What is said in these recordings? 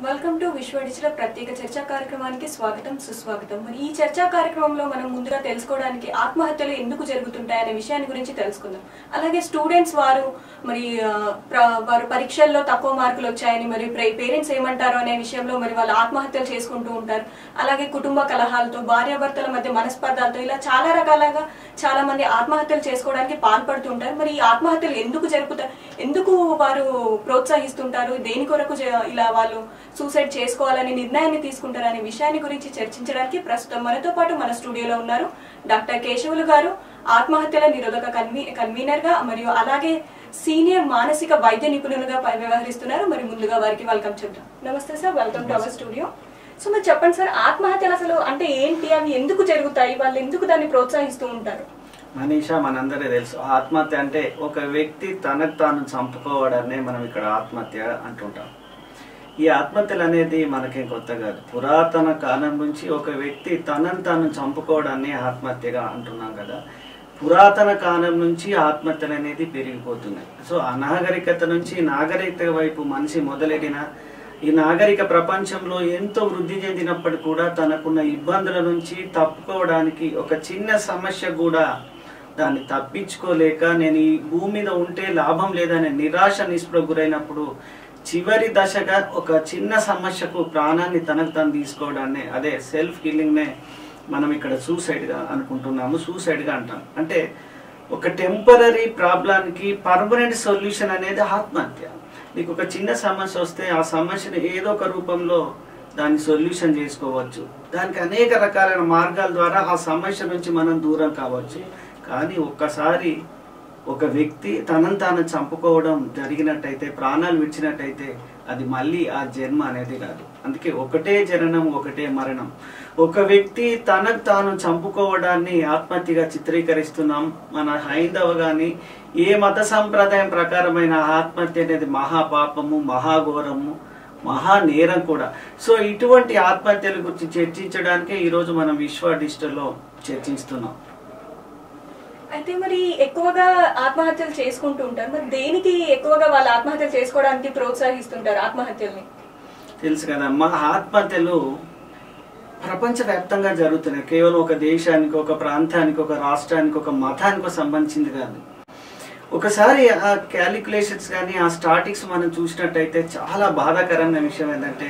welcome to విశ్వ digital ప్రత్యేక చర్చా కార్యక్రమానికి స్వాగతం సుస్వాగతం మరి ఈ చర్చా కార్యక్రమంలో మనం ముందుగా తెలుసుకోవడానికి ఆత్మహత్యలు ఎందుకు జరుగుతుంటాయనే విషయాన్ని గురించి తెలుసుకుందాం అలాగే స్టూడెంట్స్ వారు మరి ఆ, ప్ర- వారు పరీక్షల్లో తక్కువ మార్కులు వచ్చాయని మరి పేరెంట్స్ ఏమంటారు అనే విషయంలో మరి వాళ్ళు ఆత్మహత్యలు చేసుకుంటూ ఉంటారు అలాగే కుటుంబ కలహాలతో భార్యాభర్తల మధ్య మనస్పర్ధాలతో ఇలా చాలా రకాలుగా చాలా మంది ఆత్మహత్యలు చేసుకోవడానికి పాల్పడుతుంటారు మరి ఈ ఆత్మహత్యలు ఎందుకు జరుపుతారు ఎందుకు వారు ప్రోత్సహిస్తుంటారు దేని కొరకు జ- ఇలా వాళ్ళు సూసైడ్ చేసుకోవాలని నిర్ణయాన్ని తీసుకుంటారు అనే విషయాన్ని గురించి చర్చించడానికి ప్రస్తుతం మనతో పాటు మన స్టూడియోలో ఉన్నారు డాక్టర్ కేశవులు గారు ఆత్మహత్యల నిరోధక కన్వీ కన్వీనర్ గా మరియు అలాగే సీనియర్ మానసిక వైద్య నిపుణులుగా ప- వ్యవహరిస్తున్నారు మరి ముందుగా వారికి వెల్కమ్ చెప్తాం నమస్తే sir welcome to our studio so మరి చెప్పండి సార్ ఆత్మహత్యలు అసలు అంటే ఏంటి అవి ఎందుకు జరుగుతాయి వాళ్ళు ఎందుకు దాన్ని ప్రోత్సహిస్తూ ఉంటారు మనీషా మనందరికీ తెలుసు ఆత్మహత్య అంటే ఒక వ్యక్తి తనకు తాను చంపుకోవడాన్ని మనం ఇక్కడ ఆత్మహత్య అంటుంటాం ఈ ఆత్మహత్యలు అనేది మనకేం కొత్త కాదు పురాతన కాలం నుంచి ఒక వ్యక్తి తనను తాను చంపుకోవడాన్ని ఆత్మహత్యగా అంటున్నాం కదా పురాతన కాలం నుంచి ఆత్మహత్యలు అనేది పెరిగిపోతున్నాయి సో అనాగరికత నుంచి నాగరికత వైపు మనిషి మొదలెడిన ఈ నాగరిక ప్రపంచంలో ఎంతో వృద్ధి చెందినప్పటికీ కూడా తనకున్న ఇబ్బందుల నుంచి తప్పుకోవడానికి ఒక చిన్న సమస్య కూడా దాన్ని తప్పించుకోలేక నేను ఈ భూమి మీద ఉంటే లాభం లేదనే నిరాశ నిస్పృహ గురైనప్పుడు చివరి దశగా ఒక చిన్న సమస్యకు ప్రాణాన్ని తనకు తను తీసుకోవడాన్ని అదే సెల్ఫ్ కిల్లింగ్నే మనం ఇక్కడ సూసైడ్గా అనుకుంటున్నాము సూసైడ్గా అంటాం అంటే ఒక టెంపరీ ప్రాబ్లానికి పర్మనెంట్ సొల్యూషన్ అనేది ఆత్మహత్య నీకు ఒక చిన్న సమస్య వస్తే ఆ సమస్యను ఏదో ఒక రూపంలో దాన్ని సొల్యూషన్ చేసుకోవచ్చు దానికి అనేక రకాలైన మార్గాల ద్వారా ఆ సమస్య నుంచి మనం దూరం కావచ్చు కానీ ఒక్కసారి ఒక వ్యక్తి తనను తాను చంపుకోవడం జరిగినట్టయితే ప్రాణాలు విడిచినట్టయితే అది మళ్ళీ ఆ జన్మ అనేది కాదు అందుకే ఒకటే జననం ఒకటే మరణం ఒక వ్యక్తి తనకు తాను చంపుకోవడాన్ని ఆత్మహత్యగా చిత్రీకరిస్తున్నాం మన హైందవ గాని ఏ మత సంప్రదాయం ప్రకారమైన ఆత్మహత్య అనేది మహాపాపము మహాఘోరము మహా నేరం కూడా సో ఇటువంటి ఆత్మహత్యల గురించి చర్చించడానికే ఈరోజు మనం విశ్వ డిజిటల్లో చర్చిస్తున్నాం అయితే మరి ఎక్కువగా ఆత్మహత్యలు చేసుకుంటూ ఉంటారు మరి దేనికి ఎక్కువగా వాళ్ళు ఆత్మహత్యలు చేసుకోవడానికి ప్రోత్సహిస్తుంటారు ఆత్మహత్యల్ని తెలుసు కదమ్మా ఆత్మహత్యలు ప్రపంచవ్యాప్తంగా జరుగుతున్నాయి కేవలం ఒక దేశానికి ఒక ప్రాంతానికి ఒక రాష్ట్రానికి ఒక మతానికి సంబంధించింది కాదు ఒకసారి ఆ క్యాలిక్యులేషన్స్ కానీ ఆ స్టాటిక్స్ మనం చూసినట్టయితే చాలా బాధాకరమైన విషయం ఏంటంటే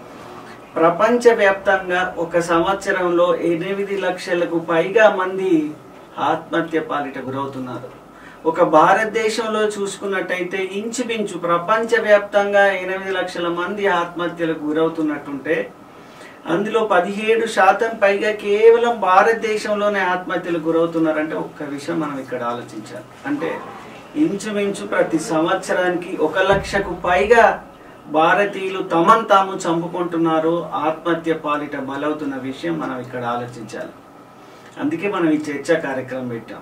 ప్రపంచవ్యాప్తంగా ఒక సంవత్సరంలో ఎనిమిది లక్షలకు పైగా మంది ఆత్మహత్య పాలిట గురవుతున్నారు ఒక భారతదేశంలో చూసుకున్నట్టయితే ఇంచుమించు ప్రపంచవ్యాప్తంగా ఎనిమిది లక్షల మంది ఆత్మహత్యలకు గురవుతున్నట్టుంటే అందులో పదిహేడు శాతం పైగా కేవలం భారతదేశంలోనే ఆత్మహత్యలకు గురవుతున్నారంటే ఒక్క విషయం మనం ఇక్కడ ఆలోచించాలి అంటే ఇంచుమించు ప్రతి సంవత్సరానికి ఒక లక్షకు పైగా భారతీయులు తమను తాము చంపుకుంటున్నారు ఆత్మహత్య పాలిట బలవుతున్న విషయం మనం ఇక్కడ ఆలోచించాలి అందుకే మనం ఈ చర్చా కార్యక్రమం పెట్టాం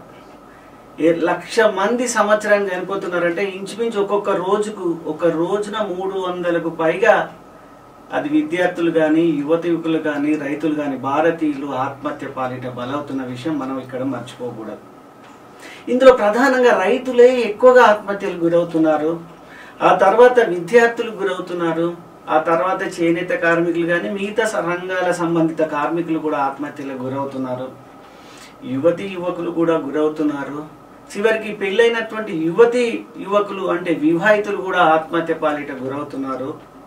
ఏ లక్ష మంది సంవత్సరానికి చనిపోతున్నారంటే ఇంచుమించు ఒక్కొక్క రోజుకు ఒక రోజున మూడు వందలకు పైగా అది విద్యార్థులు కానీ యువత యువకులు కానీ రైతులు కానీ భారతీయులు ఆత్మహత్య పాలిట బలవుతున్న విషయం మనం ఇక్కడ మర్చిపోకూడదు ఇందులో ప్రధానంగా రైతులే ఎక్కువగా ఆత్మహత్యలు గురవుతున్నారు ఆ తర్వాత విద్యార్థులు గురవుతున్నారు ఆ తర్వాత చేనేత కార్మికులు కానీ మిగతా స- రంగాల సంబంధిత కార్మికులు కూడా ఆత్మహత్యలకు గురవుతున్నారు యువతి యువకులు కూడా గురవుతున్నారు చివరికి పెళ్ళైనటువంటి యువతి యువకులు అంటే వివాహితులు కూడా ఆత్మహత్య పాలిట గురవుతున్నారు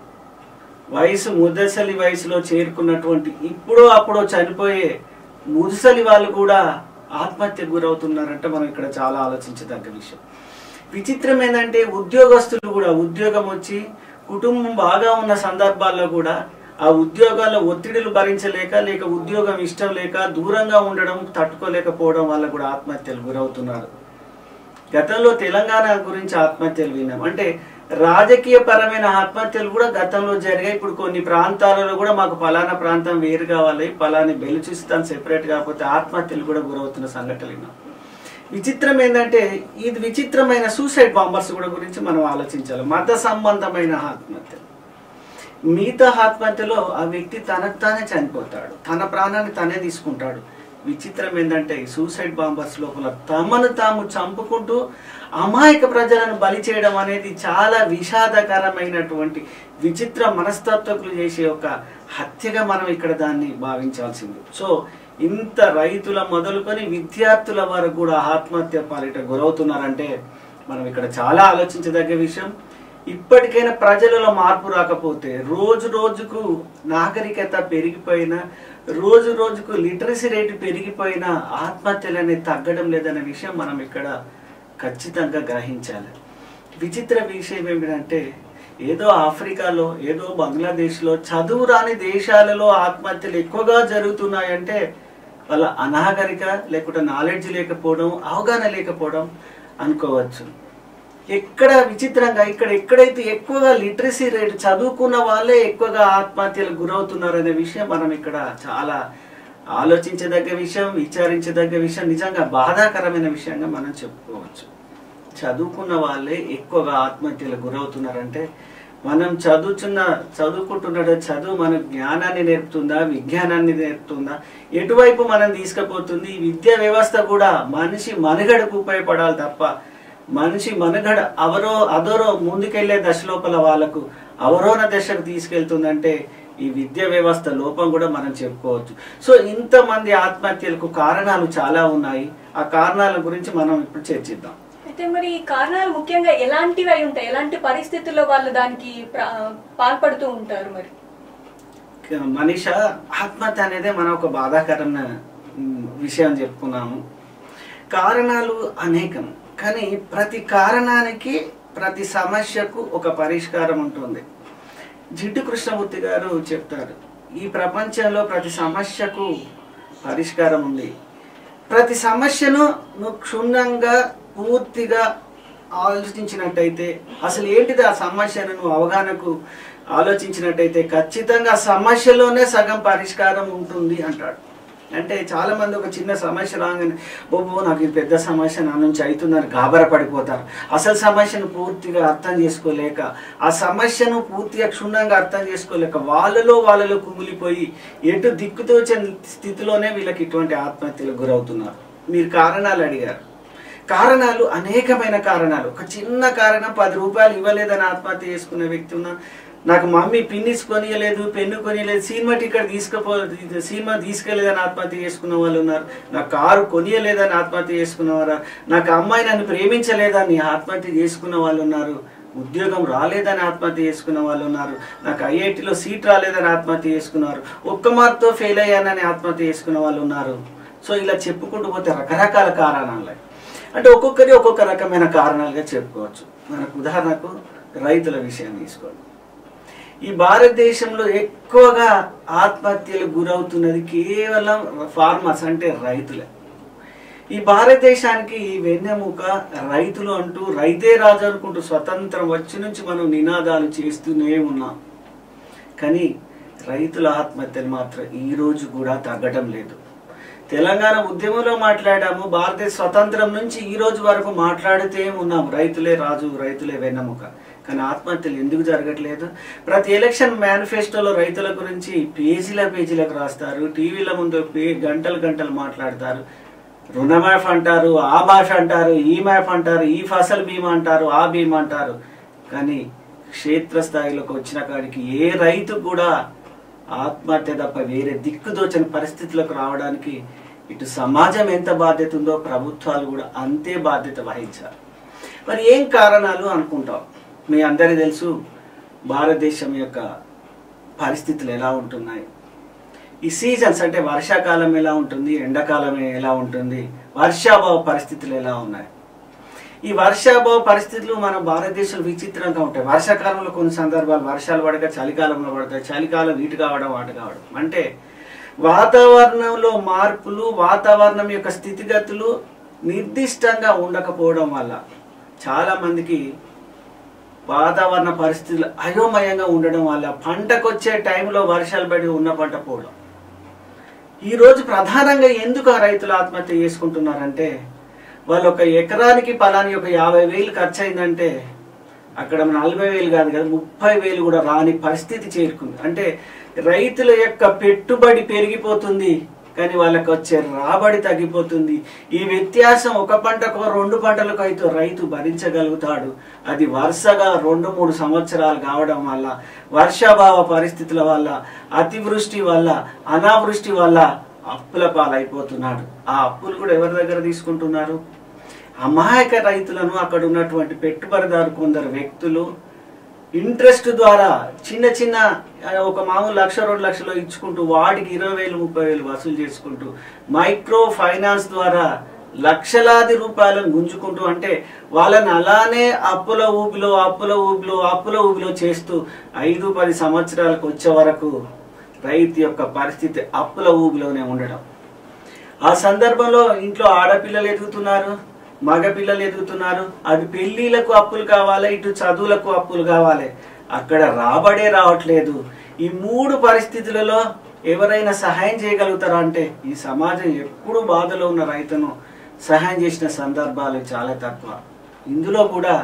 వయసు ముదసలి వయసులో చేరుకున్నటువంటి ఇప్పుడో అప్పుడో చనిపోయే ముదసలి వాళ్ళు కూడా ఆత్మహత్య గురవుతున్నారంటే మనం ఇక్కడ చాలా ఆలోచించదగ్గ విషయం విచిత్రం ఏంటంటే ఉద్యోగస్తులు కూడా ఉద్యోగం వచ్చి కుటుంబం బాగా ఉన్న సందర్భాల్లో కూడా ఆ ఉద్యోగాల ఒత్తిడులు భరించలేక లేక ఉద్యోగం ఇష్టం లేక దూరంగా ఉండడం తట్టుకోలేకపోవడం వల్ల కూడా ఆత్మహత్యలు గురవుతున్నారు గతంలో తెలంగాణ గురించి ఆత్మహత్యలు విన్నాం అంటే రాజకీయ పరమైన ఆత్మహత్యలు కూడా గతంలో జరిగాయి ఇప్పుడు కొన్ని ప్రాంతాలలో కూడా మాకు పలానా ప్రాంతం వేరు కావాలి పలాని బెలుచిస్తాను సెపరేట్ కాకపోతే ఆత్మహత్యలు కూడా గురవుతున్న సంఘటనలు విన్నాం విచిత్రం ఏంటంటే ఇది విచిత్రమైన సూసైడ్ బాంబర్స్ కూడా గురించి మనం ఆలోచించాలి మత సంబంధమైన ఆత్మహత్యలు మిగతా ఆత్మహత్యలో ఆ వ్యక్తి తనకు తానే చనిపోతాడు తన ప్రాణాన్ని తనే తీసుకుంటాడు విచిత్రం ఏంటంటే సూసైడ్ బాంబర్స్ లోపల తమను తాము చంపుకుంటూ అమాయక ప్రజలను బలి చేయడం అనేది చాలా విషాదకరమైనటువంటి విచిత్ర మనస్తత్వకులు చేసే ఒక హత్యగా మనం ఇక్కడ దాన్ని భావించాల్సింది సో ఇంత రైతుల మొదలుకొని విద్యార్థుల వరకు కూడా ఆత్మహత్య పాలిట గురవుతున్నారంటే మనం ఇక్కడ చాలా ఆలోచించదగ్గ విషయం ఇప్పటికైనా ప్రజలలో మార్పు రాకపోతే రోజు రోజుకు నాగరికత పెరిగిపోయినా రోజు రోజుకు లిటరసీ రేటు పెరిగిపోయినా ఆత్మహత్యలు అనేది తగ్గడం లేదనే విషయం మనం ఇక్కడ ఖచ్చితంగా గ్రహించాలి విచిత్ర విషయం ఏమిటంటే ఏదో ఆఫ్రికాలో ఏదో బంగ్లాదేశ్లో చదువు రాని దేశాలలో ఆత్మహత్యలు ఎక్కువగా జరుగుతున్నాయంటే వాళ్ళ అనాగరిక లేకుంటే నాలెడ్జ్ లేకపోవడం అవగాహన లేకపోవడం అనుకోవచ్చు ఎక్కడ విచిత్రంగా ఇక్కడ ఎక్కడైతే ఎక్కువగా లిటరసీ రేట్ చదువుకున్న వాళ్ళే ఎక్కువగా ఆత్మహత్యలకు గురవుతున్నారు అనే విషయం మనం ఇక్కడ చాలా ఆలోచించదగ్గ విషయం విచారించదగ్గ విషయం నిజంగా బాధాకరమైన విషయంగా మనం చెప్పుకోవచ్చు చదువుకున్న వాళ్ళే ఎక్కువగా ఆత్మహత్యలకు గురవుతున్నారంటే మనం చదువుతున్న చదువుకుంటున్నాడు చదువు మన జ్ఞానాన్ని నేర్పుతుందా విజ్ఞానాన్ని నేర్పుతుందా ఎటువైపు మనం తీసుకుపోతుంది ఈ విద్యా వ్యవస్థ కూడా మనిషి మనుగడకు ఉపయోగపడాలి తప్ప మనిషి మనుగడ అవరో అదోరో ముందుకెళ్లే దశ లోపల వాళ్ళకు అవరోహణ దశకు తీసుకెళ్తుందంటే ఈ విద్యా వ్యవస్థ లోపం కూడా మనం చెప్పుకోవచ్చు సో ఇంతమంది ఆత్మహత్యలకు కారణాలు చాలా ఉన్నాయి ఆ కారణాల గురించి మనం ఇప్పుడు చర్చిద్దాం అయితే మరి ఈ కారణాలు ముఖ్యంగా ఎలాంటివి అయి ఉంటాయి ఎలాంటి పరిస్థితుల్లో వాళ్ళు దానికి ప్ర- పాల్పడుతూ ఉంటారు మరి మనిష ఆత్మహత్య అనేది మనం ఒక బాధాకరమైన ఉమ్, విషయం చెప్పుకున్నాము కారణాలు అనేకం కానీ ప్రతి కారణానికి ప్రతి సమస్యకు ఒక పరిష్కారం ఉంటుంది జిడ్డు కృష్ణమూర్తి గారు చెప్తారు ఈ ప్రపంచంలో ప్రతి సమస్యకు పరిష్కారం ఉంది ప్రతి సమస్యను నువ్వు క్షుణ్ణంగా పూర్తిగా ఆలోచించినట్టయితే అసలు ఏంటిది ఆ సమస్యను నువ్వు అవగాహనకు ఆలోచించినట్టయితే ఖచ్చితంగా ఆ సమస్యలోనే సగం పరిష్కారం ఉంటుంది అంటాడు అంటే చాలా మంది ఒక చిన్న సమస్య రాగానే బొబ్బో నాకు ఇది పెద్ద సమస్య నా నుంచి అవుతుందని గాబర పడిపోతారు అసలు సమస్యను పూర్తిగా అర్థం చేసుకోలేక ఆ సమస్యను పూర్తిగా క్షుణ్ణంగా అర్థం చేసుకోలేక వాళ్ళలో వాళ్ళలో కుమిలిపోయి ఎటు దిక్కుతోచని స్థితిలోనే వీళ్ళకి ఇటువంటి ఆత్మహత్యలకు గురవుతున్నారు మీరు కారణాలు అడిగారు కారణాలు అనేకమైన కారణాలు ఒక చిన్న కారణం పది రూపాయలు ఇవ్వలేదని ఆత్మహత్య చేసుకున్న వ్యక్తి ఉన్నా నాకు మమ్మీ పిన్నిస్ కొనియలేదు పెన్ను కొనియలేదు సినిమా టికెట్ తీసుకపో సినిమా తీసుకెళ్ళలేదని ఆత్మహత్య చేసుకున్న వాళ్ళు ఉన్నారు నా కారు కొనియలేదని ఆత్మహత్య చేసుకున్నవారు నాకు అమ్మాయి నన్ను ప్రేమించలేదని ఆత్మహత్య చేసుకున్న వాళ్ళు ఉన్నారు ఉద్యోగం రాలేదని ఆత్మహత్య చేసుకున్న వాళ్ళు ఉన్నారు నాకు ఐఐటిలో సీట్ రాలేదని ఆత్మహత్య చేసుకున్నారు ఒక్క మార్క్తో ఫెయిల్ అయ్యానని ఆత్మహత్య చేసుకున్న వాళ్ళు ఉన్నారు సో ఇలా చెప్పుకుంటూ పోతే రకరకాల కారణాలు అంటే ఒక్కొక్కరి ఒక్కొక్క రకమైన కారణాలుగా చెప్పుకోవచ్చు మనకు ఉదాహరణకు రైతుల విషయం తీసుకోండి ఈ భారతదేశంలో ఎక్కువగా ఆత్మహత్యలకు గురవుతున్నది కేవలం ఫార్మర్స్ అంటే రైతులే ఈ భారతదేశానికి ఈ వెన్నెముక రైతులు అంటూ రైతే రాజు అనుకుంటూ స్వతంత్రం వచ్చి నుంచి మనం నినాదాలు చేస్తూనే ఉన్నాం కానీ రైతుల ఆత్మహత్యలు మాత్రం ఈ రోజు కూడా తగ్గడం లేదు తెలంగాణ ఉద్యమంలో మాట్లాడాము భారతదేశ స్వతంత్రం నుంచి ఈ రోజు వరకు మాట్లాడుతూ ఉన్నాం రైతులే రాజు రైతులే వెన్నెముక కానీ ఆత్మహత్యలు ఎందుకు జరగట్లేదు ప్రతి ఎలక్షన్ మేనిఫెస్టోలో రైతుల గురించి పేజీల పేజీలకు రాస్తారు టీవీల ముందు పే- గంటలు గంటలు మాట్లాడతారు రుణమాఫ్ అంటారు ఆ మాఫ్ అంటారు ఈ మ్యాఫ్ అంటారు ఈ ఫసల్ బీమా అంటారు ఆ బీమా అంటారు కానీ క్షేత్రస్థాయిలోకి వచ్చిన కాడికి ఏ రైతు కూడా ఆత్మహత్య తప్ప వేరే దిక్కుదోచని పరిస్థితులకు రావడానికి ఇటు సమాజం ఎంత బాధ్యత ఉందో ప్రభుత్వాలు కూడా అంతే బాధ్యత వహించాలి మరి ఏం కారణాలు అనుకుంటాం మీ అందరికీ తెలుసు భారతదేశం యొక్క పరిస్థితులు ఎలా ఉంటున్నాయి ఈ సీజన్స్ అంటే వర్షాకాలం ఎలా ఉంటుంది ఎండాకాలం ఎలా ఉంటుంది వర్షాభావ పరిస్థితులు ఎలా ఉన్నాయి ఈ వర్షాభావ పరిస్థితులు మన భారతదేశంలో విచిత్రంగా ఉంటాయి వర్షాకాలంలో కొన్ని సందర్భాలు వర్షాలు పడక చలికాలంలో పడతాయి చలికాలం ఇటు కావడం అటు కావడం అంటే వాతావరణంలో మార్పులు వాతావరణం యొక్క స్థితిగతులు నిర్దిష్టంగా ఉండకపోవడం వల్ల చాలా మందికి వాతావరణ పరిస్థితులు అయోమయంగా ఉండడం వల్ల పంటకొచ్చే టైంలో వర్షాలు పడి ఉన్న పంట పోవడం ఈ రోజు ప్రధానంగా ఎందుకు ఆ రైతులు ఆత్మహత్య చేసుకుంటున్నారంటే వాళ్ళు ఒక ఎకరానికి పలాని ఒక యాభై వేలు ఖర్చు అయిందంటే అక్కడ నలభై వేలు కాదు కదా ముప్పై వేలు కూడా రాని పరిస్థితి చేరుకుంది అంటే రైతుల యొక్క పెట్టుబడి పెరిగిపోతుంది కానీ వాళ్ళకి వచ్చే రాబడి తగ్గిపోతుంది ఈ వ్యత్యాసం ఒక పంటకు రెండు పంటలకు అయితే రైతు భరించగలుగుతాడు అది వరుసగా రెండు మూడు సంవత్సరాలు కావడం వల్ల వర్షాభావ పరిస్థితుల వల్ల అతివృష్టి వల్ల అనావృష్టి వల్ల అప్పుల పాలైపోతున్నాడు ఆ అప్పులు కూడా ఎవరి దగ్గర తీసుకుంటున్నారు అమాయక రైతులను అక్కడ ఉన్నటువంటి పెట్టుబడిదారు కొందరు వ్యక్తులు ఇంట్రెస్ట్ ద్వారా చిన్న చిన్న ఆ, ఒక మామూలు లక్ష రెండు లక్షలు ఇచ్చుకుంటూ వాడికి ఇరవై వేలు ముప్పై వేలు వసూలు చేసుకుంటూ మైక్రో ఫైనాన్స్ ద్వారా లక్షలాది రూపాయలను గుంజుకుంటూ అంటే వాళ్ళని అలానే అప్పుల ఊబిలో అప్పుల ఊబిలో అప్పుల ఊబిలో చేస్తూ ఐదు పది సంవత్సరాలకు వచ్చే వరకు రైతు యొక్క పరిస్థితి అప్పుల ఊబిలోనే ఉండడం ఆ సందర్భంలో ఇంట్లో ఆడపిల్లలు ఎదుగుతున్నారు మగ పిల్లలు ఎదుగుతున్నారు అటు పెళ్లిలకు అప్పులు కావాలి ఇటు చదువులకు అప్పులు కావాలి అక్కడ రాబడే రావట్లేదు ఈ మూడు పరిస్థితులలో ఎవరైనా సహాయం చేయగలుగుతారా అంటే ఈ సమాజం ఎప్పుడు బాధలో ఉన్న రైతును సహాయం చేసిన సందర్భాలు చాలా తక్కువ ఇందులో కూడా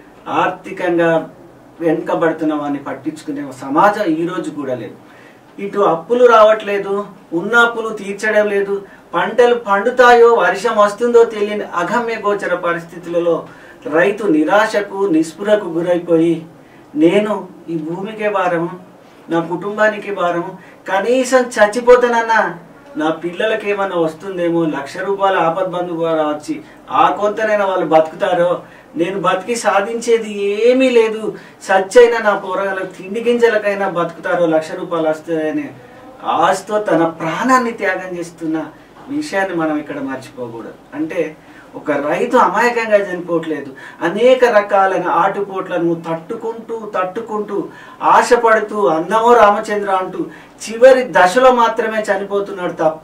ఆర్థికంగా వెనుకబడుతున్న వాడిని పట్టించుకునే సమాజం ఈ రోజు కూడా లేదు ఇటు అప్పులు రావట్లేదు ఉన్న అప్పులు తీర్చడం లేదు పంటలు పండుతాయో వర్షం వస్తుందో తెలియని అగమ్య గోచర పరిస్థితులలో రైతు నిరాశకు నిస్పృహకు గురైపోయి నేను ఈ భూమికే భారము నా కుటుంబానికి భారము కనీసం చచ్చిపోతానన్నా నా పిల్లలకి ఏమన్నా వస్తుందేమో లక్ష రూపాయల ఆపద్బంధు వచ్చి ఆ కొంతనైనా వాళ్ళు బతుకుతారో నేను బతికి సాధించేది ఏమీ లేదు సచ్చైన నా పోరగాళ్ళకు తిండి గింజలకైనా బతుకుతారో లక్ష రూపాయలు వస్తాయని ఆశతో తన ప్రాణాన్ని త్యాగం చేస్తున్న విషయాన్ని మనం ఇక్కడ మర్చిపోకూడదు అంటే ఒక రైతు అమాయకంగా చనిపోవట్లేదు అనేక రకాలైన ఆటుపోట్లను తట్టుకుంటూ తట్టుకుంటూ ఆశపడుతూ అన్నమో రామచంద్ర అంటూ చివరి దశలో మాత్రమే చనిపోతున్నాడు తప్ప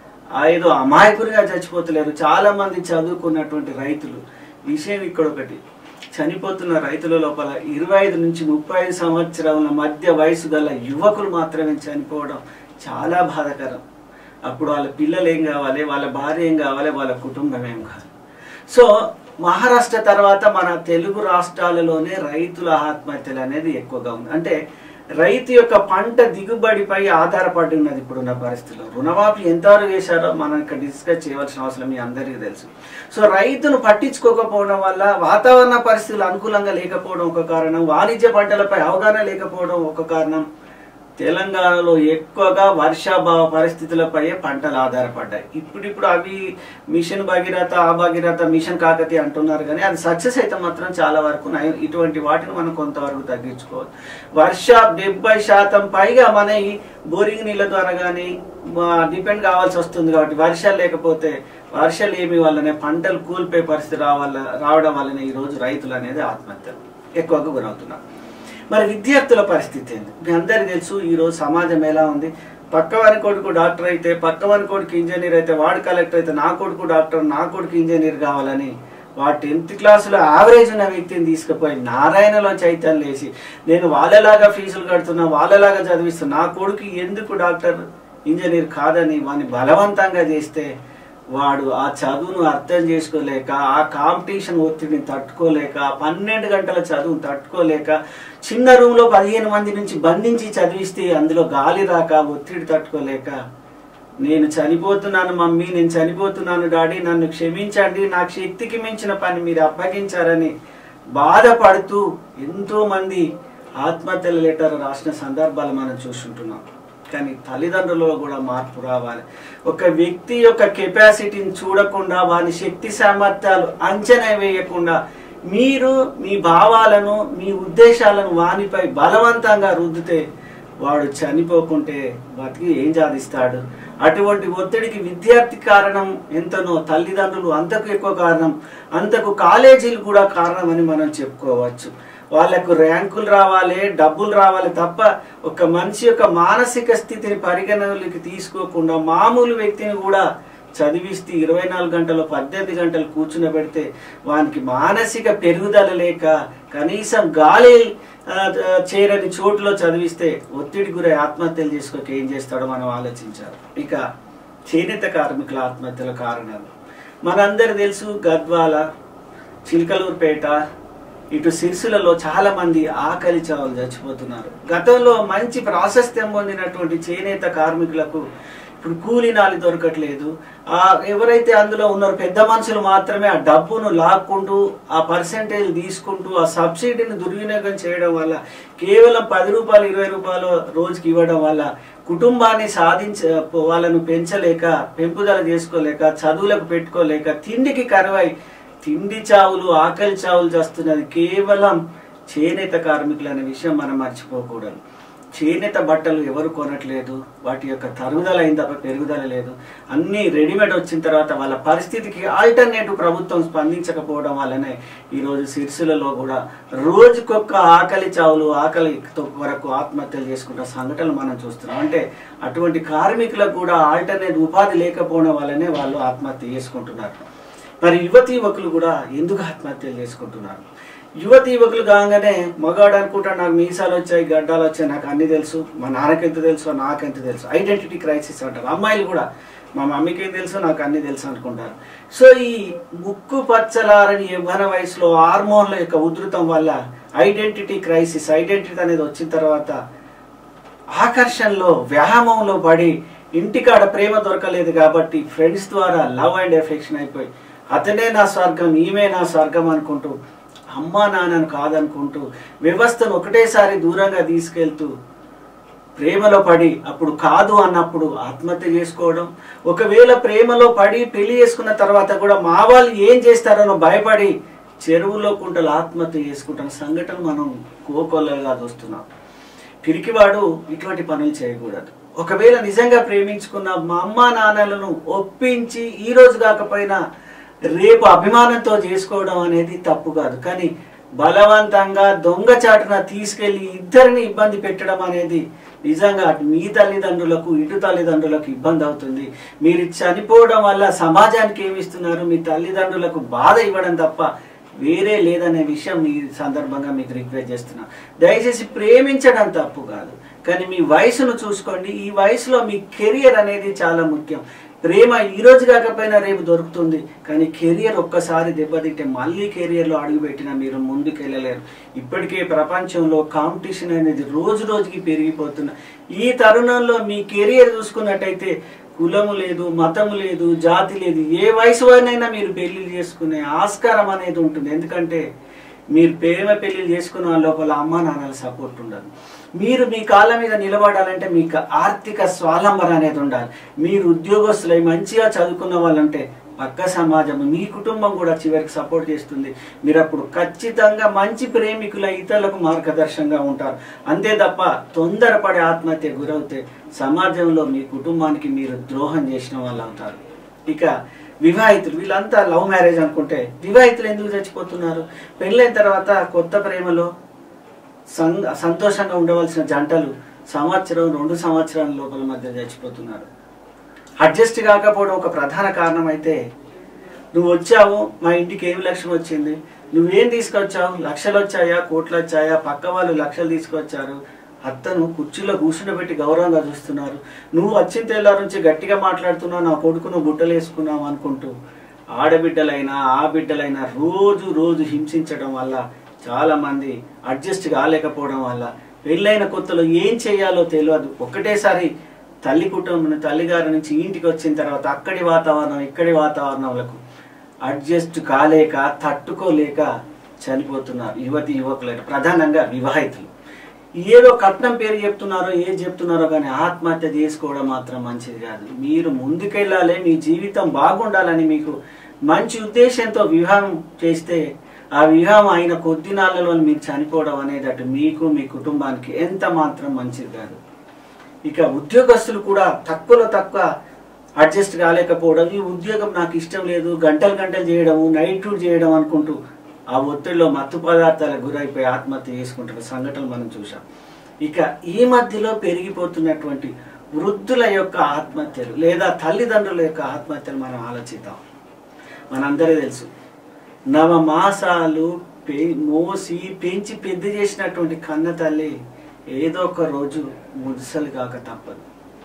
ఆ ఏదో అమాయకునిగా చచ్చిపోతలేరు చాలా మంది చదువుకున్నటువంటి రైతులు విషయం ఇక్కడ ఒకటి చనిపోతున్న రైతుల లోపల ఇరవై ఐదు నుంచి ముప్పై ఐదు సంవత్సరాల మధ్య వయసు గల యువకులు మాత్రమే చనిపోవడం చాలా బాధాకరం అప్పుడు వాళ్ళ పిల్లలు ఏం కావాలి వాళ్ళ భార్య ఏం కావాలి వాళ్ళ కుటుంబం ఏం కావాలి సో మహారాష్ట్ర తర్వాత మన తెలుగు రాష్ట్రాలలోనే రైతుల ఆత్మహత్యలు అనేది ఎక్కువగా ఉంది అంటే రైతు యొక్క పంట దిగుబడిపై ఆధారపడి ఉన్నది ఇప్పుడున్న పరిస్థితిలో రుణమాఫీ ఎంతవరకు చేశారో మనం ఇక్కడ డిస్కస్ చేయవలసిన అవసరం మీ అందరికీ తెలుసు సో రైతును పట్టించుకోకపోవడం వల్ల వాతావరణ పరిస్థితులు అనుకూలంగా లేకపోవడం ఒక కారణం వాణిజ్య పంటలపై అవగాహన లేకపోవడం ఒక కారణం తెలంగాణలో ఎక్కువగా వర్షాభావ పరిస్థితులపై పంటలు ఆధారపడ్డాయి ఇప్పుడిప్పుడు అవి మిషన్ భగీరథ ఆ భగీరథ మిషన్ కాకతి అంటున్నారు కానీ అది సక్సెస్ అయితే మాత్రం చాలా వరకు నయం ఇటువంటి వాటిని మనం కొంతవరకు తగ్గించుకోవాలి వర్ష డెబ్బై శాతం పైగా మన ఈ బోరింగ్ నీళ్ళ ద్వారా కానీ డిపెండ్ కావాల్సి వస్తుంది కాబట్టి వర్షాలు లేకపోతే వర్షాలు ఏమి వల్లనే పంటలు కూలిపోయే పరిస్థితి రావాల రావడం వల్లనే ఈ రోజు రైతులు అనేది ఆత్మహత్యలు ఎక్కువగా గురవుతున్నారు మరి విద్యార్థుల పరిస్థితి ఏంది మీ అందరికీ తెలుసు ఈ రోజు సమాజం ఎలా ఉంది పక్క వారి కొడుకు డాక్టర్ అయితే పక్క వారి కొడుకు ఇంజనీర్ అయితే వాడు కలెక్టర్ అయితే నా కొడుకు డాక్టర్ నా కొడుకు ఇంజనీర్ కావాలని వాడు టెన్త్ క్లాసులో యావరేజ్ ఉన్న వ్యక్తిని తీసుకుపోయి నారాయణలో చైతన్యం లేసి నేను వాళ్ళలాగా ఫీజులు కడుతున్నా వాళ్ళలాగా చదివిస్తున్నా నా కొడుకు ఎందుకు డాక్టర్ ఇంజనీర్ కాదని వాడిని బలవంతంగా చేస్తే వాడు ఆ చదువును అర్థం చేసుకోలేక ఆ కాంపిటీషన్ ఒత్తిడిని తట్టుకోలేక పన్నెండు గంటల చదువును తట్టుకోలేక చిన్న రూమ్ లో పదిహేను మంది నుంచి బంధించి చదివిస్తే అందులో గాలి రాక ఒత్తిడి తట్టుకోలేక నేను చనిపోతున్నాను మమ్మీ నేను చనిపోతున్నాను డాడీ నన్ను క్షమించండి నాకు శక్తికి మించిన పని మీరు అప్పగించారని బాధపడుతూ ఎంతో మంది ఆత్మహత్యల లెటర్ రాసిన సందర్భాలు మనం చూస్తుంటున్నాం కానీ తల్లిదండ్రులలో కూడా మార్పు రావాలి ఒక వ్యక్తి యొక్క కెపాసిటీని చూడకుండా వాని శక్తి సామర్థ్యాలు అంచనా వేయకుండా మీరు మీ భావాలను మీ ఉద్దేశాలను వానిపై బలవంతంగా రుద్దితే వాడు చనిపోకుంటే బతికి ఏం సాధిస్తాడు అటువంటి ఒత్తిడికి విద్యార్థి కారణం ఎంతనో తల్లిదండ్రులు అంతకు ఎక్కువ కారణం అంతకు కాలేజీలు కూడా కారణం అని మనం చెప్పుకోవచ్చు వాళ్ళకు ర్యాంకులు రావాలి డబ్బులు రావాలి తప్ప ఒక మనిషి యొక్క మానసిక స్థితిని పరిగణనలోకి తీసుకోకుండా మామూలు వ్యక్తిని కూడా చదివిస్తే ఇరవై నాలుగు గంటలు పద్దెనిమిది గంటలు కూర్చుని పెడితే వానికి మానసిక పెరుగుదల లేక కనీసం గాలి ఆ, ఆ, చేరని చోటులో చదివిస్తే ఒత్తిడి గురై ఆత్మహత్యలు చేసుకోక ఏం చేస్తాడో మనం ఆలోచించాలి ఇక చేనేత కార్మికుల ఆత్మహత్యల కారణాలు మనందరు తెలుసు గద్వాల చిలకలూరుపేట ఇటు సిరిసిలలో చాలా మంది ఆకలి చావులు చచ్చిపోతున్నారు గతంలో మంచి ప్రాశస్త్యం పొందినటువంటి చేనేత కార్మికులకు ఇప్పుడు కూలీనాలి దొరకట్లేదు ఆ ఎవరైతే అందులో ఉన్నారో పెద్ద మనుషులు మాత్రమే ఆ డబ్బును లాక్కుంటూ ఆ పర్సెంటేజ్ తీసుకుంటూ ఆ సబ్సిడీని దుర్వినియోగం చేయడం వల్ల కేవలం పది రూపాయలు ఇరవై రూపాయలు రోజుకి ఇవ్వడం వల్ల కుటుంబాన్ని సాధించ వాళ్ళను పెంచలేక పెంపుదల చేసుకోలేక చదువులకు పెట్టుకోలేక తిండికి కరువై తిండి చావులు ఆకలి చావులు చేస్తున్నది కేవలం చేనేత కార్మికులు అనే విషయం మనం మర్చిపోకూడదు చేనేత బట్టలు ఎవరు కొనట్లేదు వాటి యొక్క తరుగుదల అయిన తప్ప పెరుగుదల లేదు అన్ని రెడీమేడ్ వచ్చిన తర్వాత వాళ్ళ పరిస్థితికి ఆల్టర్నేటివ్ ప్రభుత్వం స్పందించకపోవడం వల్లనే ఈరోజు సిరిసిల్లలో కూడా రోజుకొక్క ఆకలి చావులు ఆకలి వరకు ఆత్మహత్యలు చేసుకుంటున్న సంఘటనలు మనం చూస్తున్నాం అంటే అటువంటి కార్మికులకు కూడా ఆల్టర్నేట్ ఉపాధి లేకపోవడం వల్లనే వాళ్ళు ఆత్మహత్య చేసుకుంటున్నారు మరి యువతి యువకులు కూడా ఎందుకు ఆత్మహత్యలు చేసుకుంటున్నారు యువతి యువకులు కాగానే మగాడు అనుకుంటా నాకు మీసాలు వచ్చాయి గడ్డాలు వచ్చాయి నాకు అన్ని తెలుసు మా నాన్నకెంత తెలుసు నాకెంత తెలుసు ఐడెంటిటీ క్రైసిస్ అంటారు అమ్మాయిలు కూడా మా మమ్మీకి ఏం తెలుసు నాకు అన్ని తెలుసు అనుకుంటారు సో ఈ ముక్కు పచ్చలారని యవ్వన వయసులో హార్మోన్ల యొక్క ఉధృతం వల్ల ఐడెంటిటీ క్రైసిస్ ఐడెంటిటీ అనేది వచ్చిన తర్వాత ఆకర్షణలో వ్యాయామంలో పడి ఇంటికాడ ప్రేమ దొరకలేదు కాబట్టి ఫ్రెండ్స్ ద్వారా లవ్ అండ్ ఎఫెక్షన్ అయిపోయి అతనే నా స్వర్గం ఈమె నా స్వర్గం అనుకుంటూ అమ్మా నాన్నను కాదనుకుంటూ వ్యవస్థను ఒకటేసారి దూరంగా తీసుకెళ్తూ ప్రేమలో పడి అప్పుడు కాదు అన్నప్పుడు ఆత్మహత్య చేసుకోవడం ఒకవేళ ప్రేమలో పడి పెళ్లి చేసుకున్న తర్వాత కూడా మా వాళ్ళు ఏం చేస్తారనో భయపడి చెరువులో కుంటలు ఆత్మహత్య చేసుకుంటున్న సంఘటన మనం కోకొల్లలుగా చూస్తున్నాం పిరికివాడు ఇటువంటి పనులు చేయకూడదు ఒకవేళ నిజంగా ప్రేమించుకున్న మా అమ్మ నాన్నలను ఒప్పించి ఈ రోజు కాకపోయినా రేపు అభిమానంతో చేసుకోవడం అనేది తప్పు కాదు కానీ బలవంతంగా దొంగచాటున తీసుకెళ్లి ఇద్దరిని ఇబ్బంది పెట్టడం అనేది నిజంగా అటు మీ తల్లిదండ్రులకు ఇటు తల్లిదండ్రులకు ఇబ్బంది అవుతుంది మీరు చనిపోవడం వల్ల సమాజానికి ఏమి ఇస్తున్నారు మీ తల్లిదండ్రులకు బాధ ఇవ్వడం తప్ప వేరే లేదనే విషయం ఈ సందర్భంగా మీకు రిక్వెస్ట్ చేస్తున్నా దయచేసి ప్రేమించడం తప్పు కాదు కానీ మీ వయసును చూసుకోండి ఈ వయసులో మీ కెరియర్ అనేది చాలా ముఖ్యం ప్రేమ ఈ రోజు కాకపోయినా రేపు దొరుకుతుంది కానీ కెరియర్ ఒక్కసారి దెబ్బతింటే మళ్ళీ కెరియర్లో అడుగుపెట్టినా మీరు ముందుకు వెళ్ళలేరు ఇప్పటికే ప్రపంచంలో కాంపిటీషన్ అనేది రోజు రోజుకి పెరిగిపోతున్న ఈ తరుణంలో మీ కెరియర్ చూసుకున్నట్టయితే కులము లేదు మతము లేదు జాతి లేదు ఏ వయసు వారినైనా మీరు పెళ్లి చేసుకునే ఆస్కారం అనేది ఉంటుంది ఎందుకంటే మీరు ప్రేమ పెళ్లి చేసుకున్న వాళ్ళ లోపల అమ్మ నాన్నల సపోర్ట్ ఉండదు మీరు మీ కాళ్ళ మీద నిలబడాలంటే మీకు ఆర్థిక స్వాలంబన అనేది ఉండాలి మీరు ఉద్యోగస్తులై మంచిగా చదువుకున్న వాళ్ళంటే పక్క సమాజం మీ కుటుంబం కూడా చివరికి సపోర్ట్ చేస్తుంది మీరు అప్పుడు ఖచ్చితంగా మంచి ప్రేమికుల ఇతరులకు మార్గదర్శకంగా ఉంటారు అంతే తప్ప తొందరపడే ఆత్మహత్య గురవుతే సమాజంలో మీ కుటుంబానికి మీరు ద్రోహం చేసిన వాళ్ళు అవుతారు ఇక వివాహితులు వీళ్ళంతా లవ్ మ్యారేజ్ అనుకుంటే వివాహితులు ఎందుకు చచ్చిపోతున్నారు పెళ్ళైన తర్వాత కొత్త ప్రేమలో సం- సంతోషంగా ఉండవలసిన జంటలు సంవత్సరం రెండు సంవత్సరాల లోపల మధ్య చచ్చిపోతున్నారు అడ్జస్ట్ కాకపోవడం ఒక ప్రధాన కారణం అయితే నువ్వు వచ్చావు మా ఇంటికి ఏమి లక్ష్యం వచ్చింది నువ్వేం తీసుకొచ్చావు లక్షలు వచ్చాయా కోట్లు వచ్చాయా పక్క వాళ్ళు లక్షలు తీసుకొచ్చారు అత్తను కుర్చీలో కూర్చుండబెట్టి గౌరవంగా చూస్తున్నారు నువ్వు వచ్చిన తెల్లారి నుంచి గట్టిగా మాట్లాడుతున్నావు నా కొడుకు నువ్వు బుట్టలు వేసుకున్నావు అనుకుంటూ ఆడబిడ్డలైనా ఆ బిడ్డలైనా రోజు రోజు హింసించడం వల్ల చాలా మంది అడ్జస్ట్ కాలేకపోవడం వల్ల పెళ్ళైన కొత్తలో ఏం చేయాలో తెలియదు ఒకటేసారి తల్లి కుటుంబం తల్లిగారి నుంచి ఇంటికి వచ్చిన తర్వాత అక్కడి వాతావరణం ఇక్కడి వాతావరణంలకు అడ్జస్ట్ కాలేక తట్టుకోలేక చనిపోతున్నారు యువతి యువకులు ప్రధానంగా వివాహితులు ఏదో కట్నం పేరు చెప్తున్నారో ఏం చెప్తున్నారో కానీ ఆత్మహత్య చేసుకోవడం మాత్రం మంచిది కాదు మీరు ముందుకెళ్ళాలి మీ జీవితం బాగుండాలని మీకు మంచి ఉద్దేశంతో వివాహం చేస్తే ఆ వివాహం అయిన కొద్ది నాళ్ళలో మీరు చనిపోవడం అనేది అటు మీకు మీ కుటుంబానికి ఎంత మాత్రం మంచిది కాదు ఇక ఉద్యోగస్తులు కూడా తక్కువలో తక్కువ అడ్జస్ట్ కాలేకపోవడం ఈ ఉద్యోగం నాకు ఇష్టం లేదు గంటలు గంటలు చేయడం నైట్ డ్యూటీ చేయడం అనుకుంటూ ఆ ఒత్తిడిలో మత్తు పదార్థాలకు గురైపోయి ఆత్మహత్య చేసుకుంటున్న సంఘటనలు మనం చూసాం ఇక ఈ మధ్యలో పెరిగిపోతున్నటువంటి వృద్ధుల యొక్క ఆత్మహత్యలు లేదా తల్లిదండ్రుల యొక్క ఆత్మహత్యలు మనం ఆలోచిద్దాం మనందరికీ తెలుసు నవ మాసాలు పె మోసి పెంచి పెద్ద చేసినటువంటి కన్న తల్లి ఏదో ఒక రోజు ముదుసలు కాక తప్పదు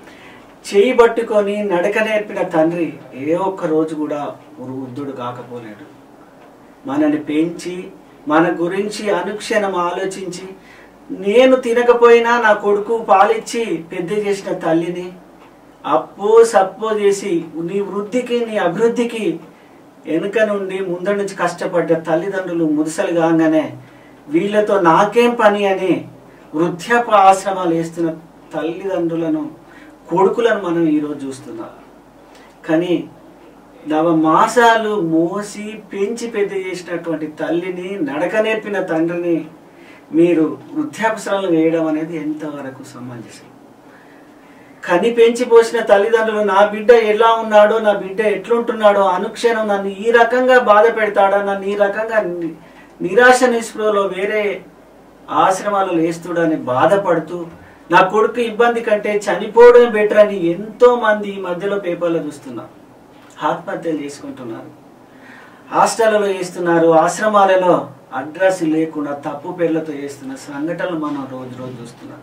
చేయి పట్టుకొని నడక నేర్పిన తండ్రి ఏ ఒక్క రోజు కూడా వృద్ధుడు కాకపోలేడు మనని పెంచి మన గురించి అనుక్షణం ఆలోచించి నేను తినకపోయినా నా కొడుకు పాలిచ్చి పెద్ద చేసిన తల్లిని అప్పో సప్పో చేసి నీ వృద్ధికి నీ అభివృద్ధికి వెనుక నుండి ముందర నుంచి కష్టపడ్డ తల్లిదండ్రులు ముదుసలు కాగానే వీళ్ళతో నాకేం పని అని వృద్ధాప ఆశ్రమాలు వేస్తున్న తల్లిదండ్రులను కొడుకులను మనం ఈరోజు చూస్తున్నాం కానీ నవ మాసాలు మోసి పెంచి పెద్ద చేసినటువంటి తల్లిని నడక నేర్పిన తండ్రిని మీరు వృద్ధాపసరాలు వేయడం అనేది ఎంతవరకు సమంజసం కని పెంచి పోసిన తల్లిదండ్రులు నా బిడ్డ ఎలా ఉన్నాడో నా బిడ్డ ఎట్లుంటున్నాడో అనుక్షణం నన్ను ఈ రకంగా బాధ పెడతాడా నన్ను ఈ రకంగా ని- నిరాశ నిస్పృహలో వేరే ఆశ్రమాలు వేస్తుడని బాధపడుతూ నా కొడుకు ఇబ్బంది కంటే చనిపోవడం బెటర్ అని ఎంతో మంది ఈ మధ్యలో పేపర్లో చూస్తున్నాం ఆత్మహత్యలు చేసుకుంటున్నారు హాస్టళ్లలో చేస్తున్నారు ఆశ్రమాలలో అడ్రస్ లేకుండా తప్పు పేర్లతో చేస్తున్న సంఘటనలు మనం రోజు రోజు చూస్తున్నాం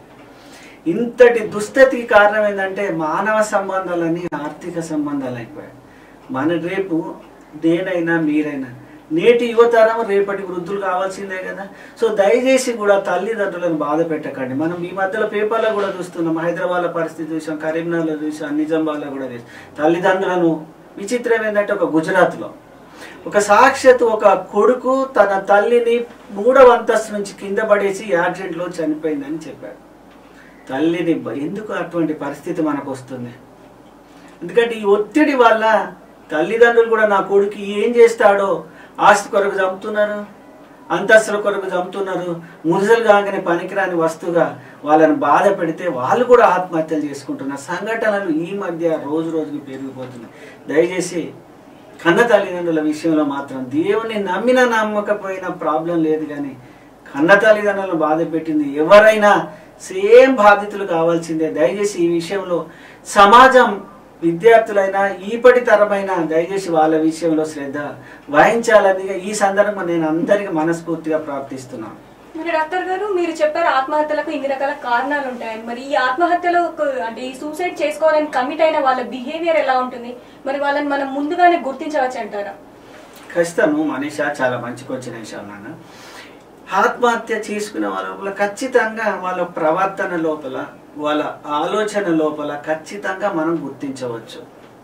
ఇంతటి దుస్థితికి కారణం ఏంటంటే మానవ సంబంధాలని ఆర్థిక సంబంధాలు అయిపోయాయి మన రేపు దేనైనా మీరైనా నేటి యువతరం రేపటి వృద్ధులు కావాల్సిందే కదా సో దయచేసి కూడా తల్లిదండ్రులను బాధ పెట్టకండి మనం ఈ మధ్యలో పేపర్లో కూడా చూస్తున్నాం హైదరాబాద్లో పరిస్థితి చూసాం కరీంనగర్లో చూసాం నిజామాబాద్లో కూడా చూసాం తల్లిదండ్రులను విచిత్రం ఏంటంటే ఒక గుజరాత్లో ఒక సాక్షాత్ ఒక కొడుకు తన తల్లిని మూడవ అంతస్తు నుంచి కింద పడేసి యాక్సిడెంట్లో చనిపోయిందని చెప్పాడు తల్లిని బ- ఎందుకు అటువంటి పరిస్థితి మనకు వస్తుంది ఎందుకంటే ఈ ఒత్తిడి వల్ల తల్లిదండ్రులు కూడా నా కొడుకు ఏం చేస్తాడో ఆస్తి కొరకు చంపుతున్నారు అంతస్తుల కొరకు చంపుతున్నారు మురుజలు కాగానే పనికిరాని వస్తువుగా వాళ్ళని బాధ పెడితే వాళ్ళు కూడా ఆత్మహత్యలు చేసుకుంటున్నారు సంఘటనలు ఈ మధ్య రోజు రోజుకి పెరిగిపోతున్నాయి దయచేసి కన్న తల్లిదండ్రుల విషయంలో మాత్రం దేవుని నమ్మిన నమ్మకపోయినా ప్రాబ్లం లేదు కానీ కన్న తల్లిదండ్రులను బాధ పెట్టింది ఎవరైనా సేమ్ బాధితులు కావాల్సిందే దయచేసి ఈ విషయంలో సమాజం విద్యార్థులైనా ఈపటి తరమైన దయచేసి వాళ్ళ విషయంలో శ్రద్ధ వహించాలని ఈ సందర్భంగా నేను అందరికీ మనస్ఫూర్తిగా ప్రార్థిస్తున్నాను మరి డాక్టర్ గారు మీరు చెప్పారు ఆత్మహత్యలకు ఇన్ని రకాల కారణాలు ఉంటాయని మరి ఈ ఆత్మహత్యలో ఒక- అంటే ఈ సూసైడ్ చేసుకోవాలని కమిట్ అయిన వాళ్ళ బిహేవియర్ ఎలా ఉంటుంది మరి వాళ్ళని మనం ముందుగానే గుర్తించవచ్చు అంటారా ఖచ్చితము మనీషా చాలా మంచి వచ్చిన విషయం నాన్న ఆత్మహత్య చేసుకునే వాళ్ళ లోపల ఖచ్చితంగా వాళ్ళ ప్రవర్తన లోపల వాళ్ళ ఆలోచన లోపల ఖచ్చితంగా మనం గుర్తించవచ్చు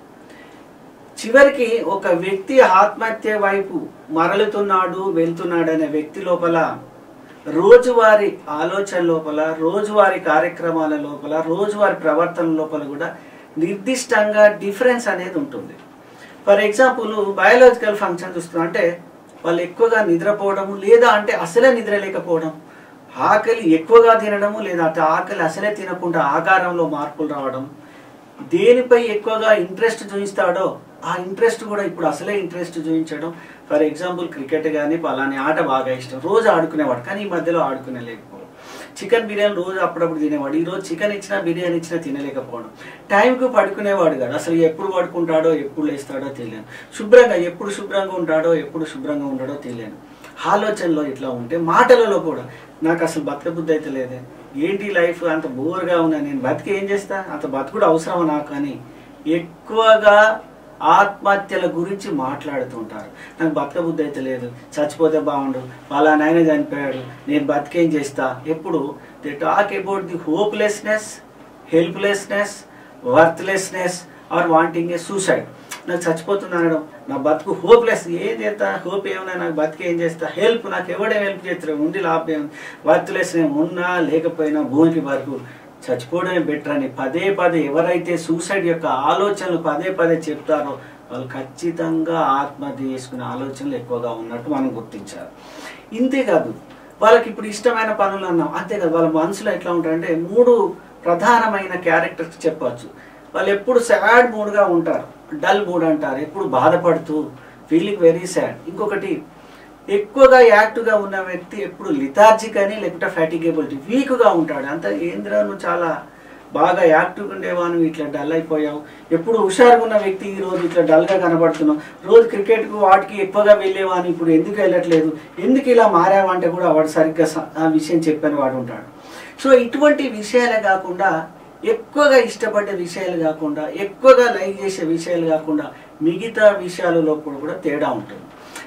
చివరికి ఒక వ్యక్తి ఆత్మహత్య వైపు మరలుతున్నాడు వెళ్తున్నాడు అనే వ్యక్తి లోపల రోజువారి ఆలోచన లోపల రోజువారి కార్యక్రమాల లోపల రోజువారి ప్రవర్తన లోపల కూడా నిర్దిష్టంగా డిఫరెన్స్ అనేది ఉంటుంది ఫర్ ఎగ్జాంపుల్ బయాలజికల్ ఫంక్షన్ చూస్తున్నాం అంటే వాళ్ళు ఎక్కువగా నిద్రపోవడము లేదా అంటే అసలే నిద్ర లేకపోవడం ఆకలి ఎక్కువగా తినడము లేదా అంటే ఆకలి అసలే తినకుండా ఆకారంలో మార్పులు రావడం దేనిపై ఎక్కువగా ఇంట్రెస్ట్ చూపిస్తాడో ఆ ఇంట్రెస్ట్ కూడా ఇప్పుడు అసలే ఇంట్రెస్ట్ చూపించడం ఫర్ ఎగ్జాంపుల్ క్రికెట్ కానీ పలాని ఆట బాగా ఇష్టం రోజు ఆడుకునేవాడు కానీ ఈ మధ్యలో ఆడుకునే లేకపోవడం చికెన్ బిర్యానీ రోజు అప్పుడప్పుడు తినేవాడు ఈ రోజు చికెన్ ఇచ్చినా బిర్యానీ ఇచ్చినా తినలేకపోవడం టైంకు పడుకునేవాడు కాదు అసలు ఎప్పుడు పడుకుంటాడో ఎప్పుడు లేస్తాడో తెలియదు శుభ్రంగా ఎప్పుడు శుభ్రంగా ఉంటాడో ఎప్పుడు శుభ్రంగా ఉంటాడో తెలియదు ఆలోచనలో ఇట్లా ఉంటే మాటలలో కూడా నాకు అసలు బతకబుద్ధి అయితే లేదే ఏంటి లైఫ్ అంత బోర్గా ఉన్నా నేను బతికి ఏం చేస్తా అంత బతుకుడు అవసరమా నాకు అని ఎక్కువగా ఆత్మహత్యల గురించి మాట్లాడుతుంటారు నాకు బతకబుద్ధి అయితే లేదు చచ్చిపోతే బాగుండు వాళ్ళ నాయన చనిపోయాడు నేను బతికేం చేస్తా ఎప్పుడు they talk about the hopelessness helplessness worthlessness or wanting a suicide నాకు చచ్చిపోతున్నా అనడం నా బతుకు హోప్లెస్ ఏం చేస్తా హోప్ ఏమన్నా నాకు బతికి ఏం చేస్తా హెల్ప్ నాకు ఎవడే హెల్ప్ చేస్తారు ఉండి లాభం ఏముంది వర్త్లెస్ ఉన్నా లేకపోయినా భూమికి వరకు చచ్చిపోవడమే బెటర్ అని పదే పదే ఎవరైతే సూసైడ్ యొక్క ఆలోచనలు పదే పదే చెప్తారో వాళ్ళు ఖచ్చితంగా ఆత్మహత్య చేసుకునే ఆలోచనలు ఎక్కువగా ఉన్నట్టు మనం గుర్తించాలి ఇంతేకాదు వాళ్ళకి ఇప్పుడు ఇష్టమైన పనులు అన్నాం అంతేకాదు వాళ్ళ మనసులో ఎట్లా ఉంటారంటే మూడు ప్రధానమైన క్యారెక్టర్స్ చెప్పవచ్చు వాళ్ళు ఎప్పుడు సాడ్ మూడ్గా ఉంటారు డల్ మూడ్ అంటారు ఎప్పుడు బాధపడుతూ ఫీలింగ్ వెరీ సాడ్ ఇంకొకటి ఎక్కువగా యాక్టివ్గా ఉన్న వ్యక్తి ఎప్పుడు లిథార్జిక్ అని లేకుంటే ఫ్యాటిగేబిలిటీ వీక్గా ఉంటాడు అంత ఏంద్రా నువ్వు చాలా బాగా యాక్టివ్గా ఉండేవాను ఇట్లా డల్ అయిపోయావు ఎప్పుడు హుషారుగా ఉన్న వ్యక్తి ఈ రోజు ఇట్లా డల్గా కనబడుతున్నావు రోజు క్రికెట్కు వాటికి ఎక్కువగా వెళ్ళేవాను ఇప్పుడు ఎందుకు వెళ్ళట్లేదు ఎందుకు ఇలా మారావంటే కూడా వాడు సరిగ్గా స- ఆ విషయం చెప్పని వాడు ఉంటాడు సో ఇటువంటి విషయాలే కాకుండా ఎక్కువగా ఇష్టపడే విషయాలు కాకుండా ఎక్కువగా లైక్ చేసే విషయాలు కాకుండా మిగతా విషయాలలో కూడా కూడా తేడా ఉంటుంది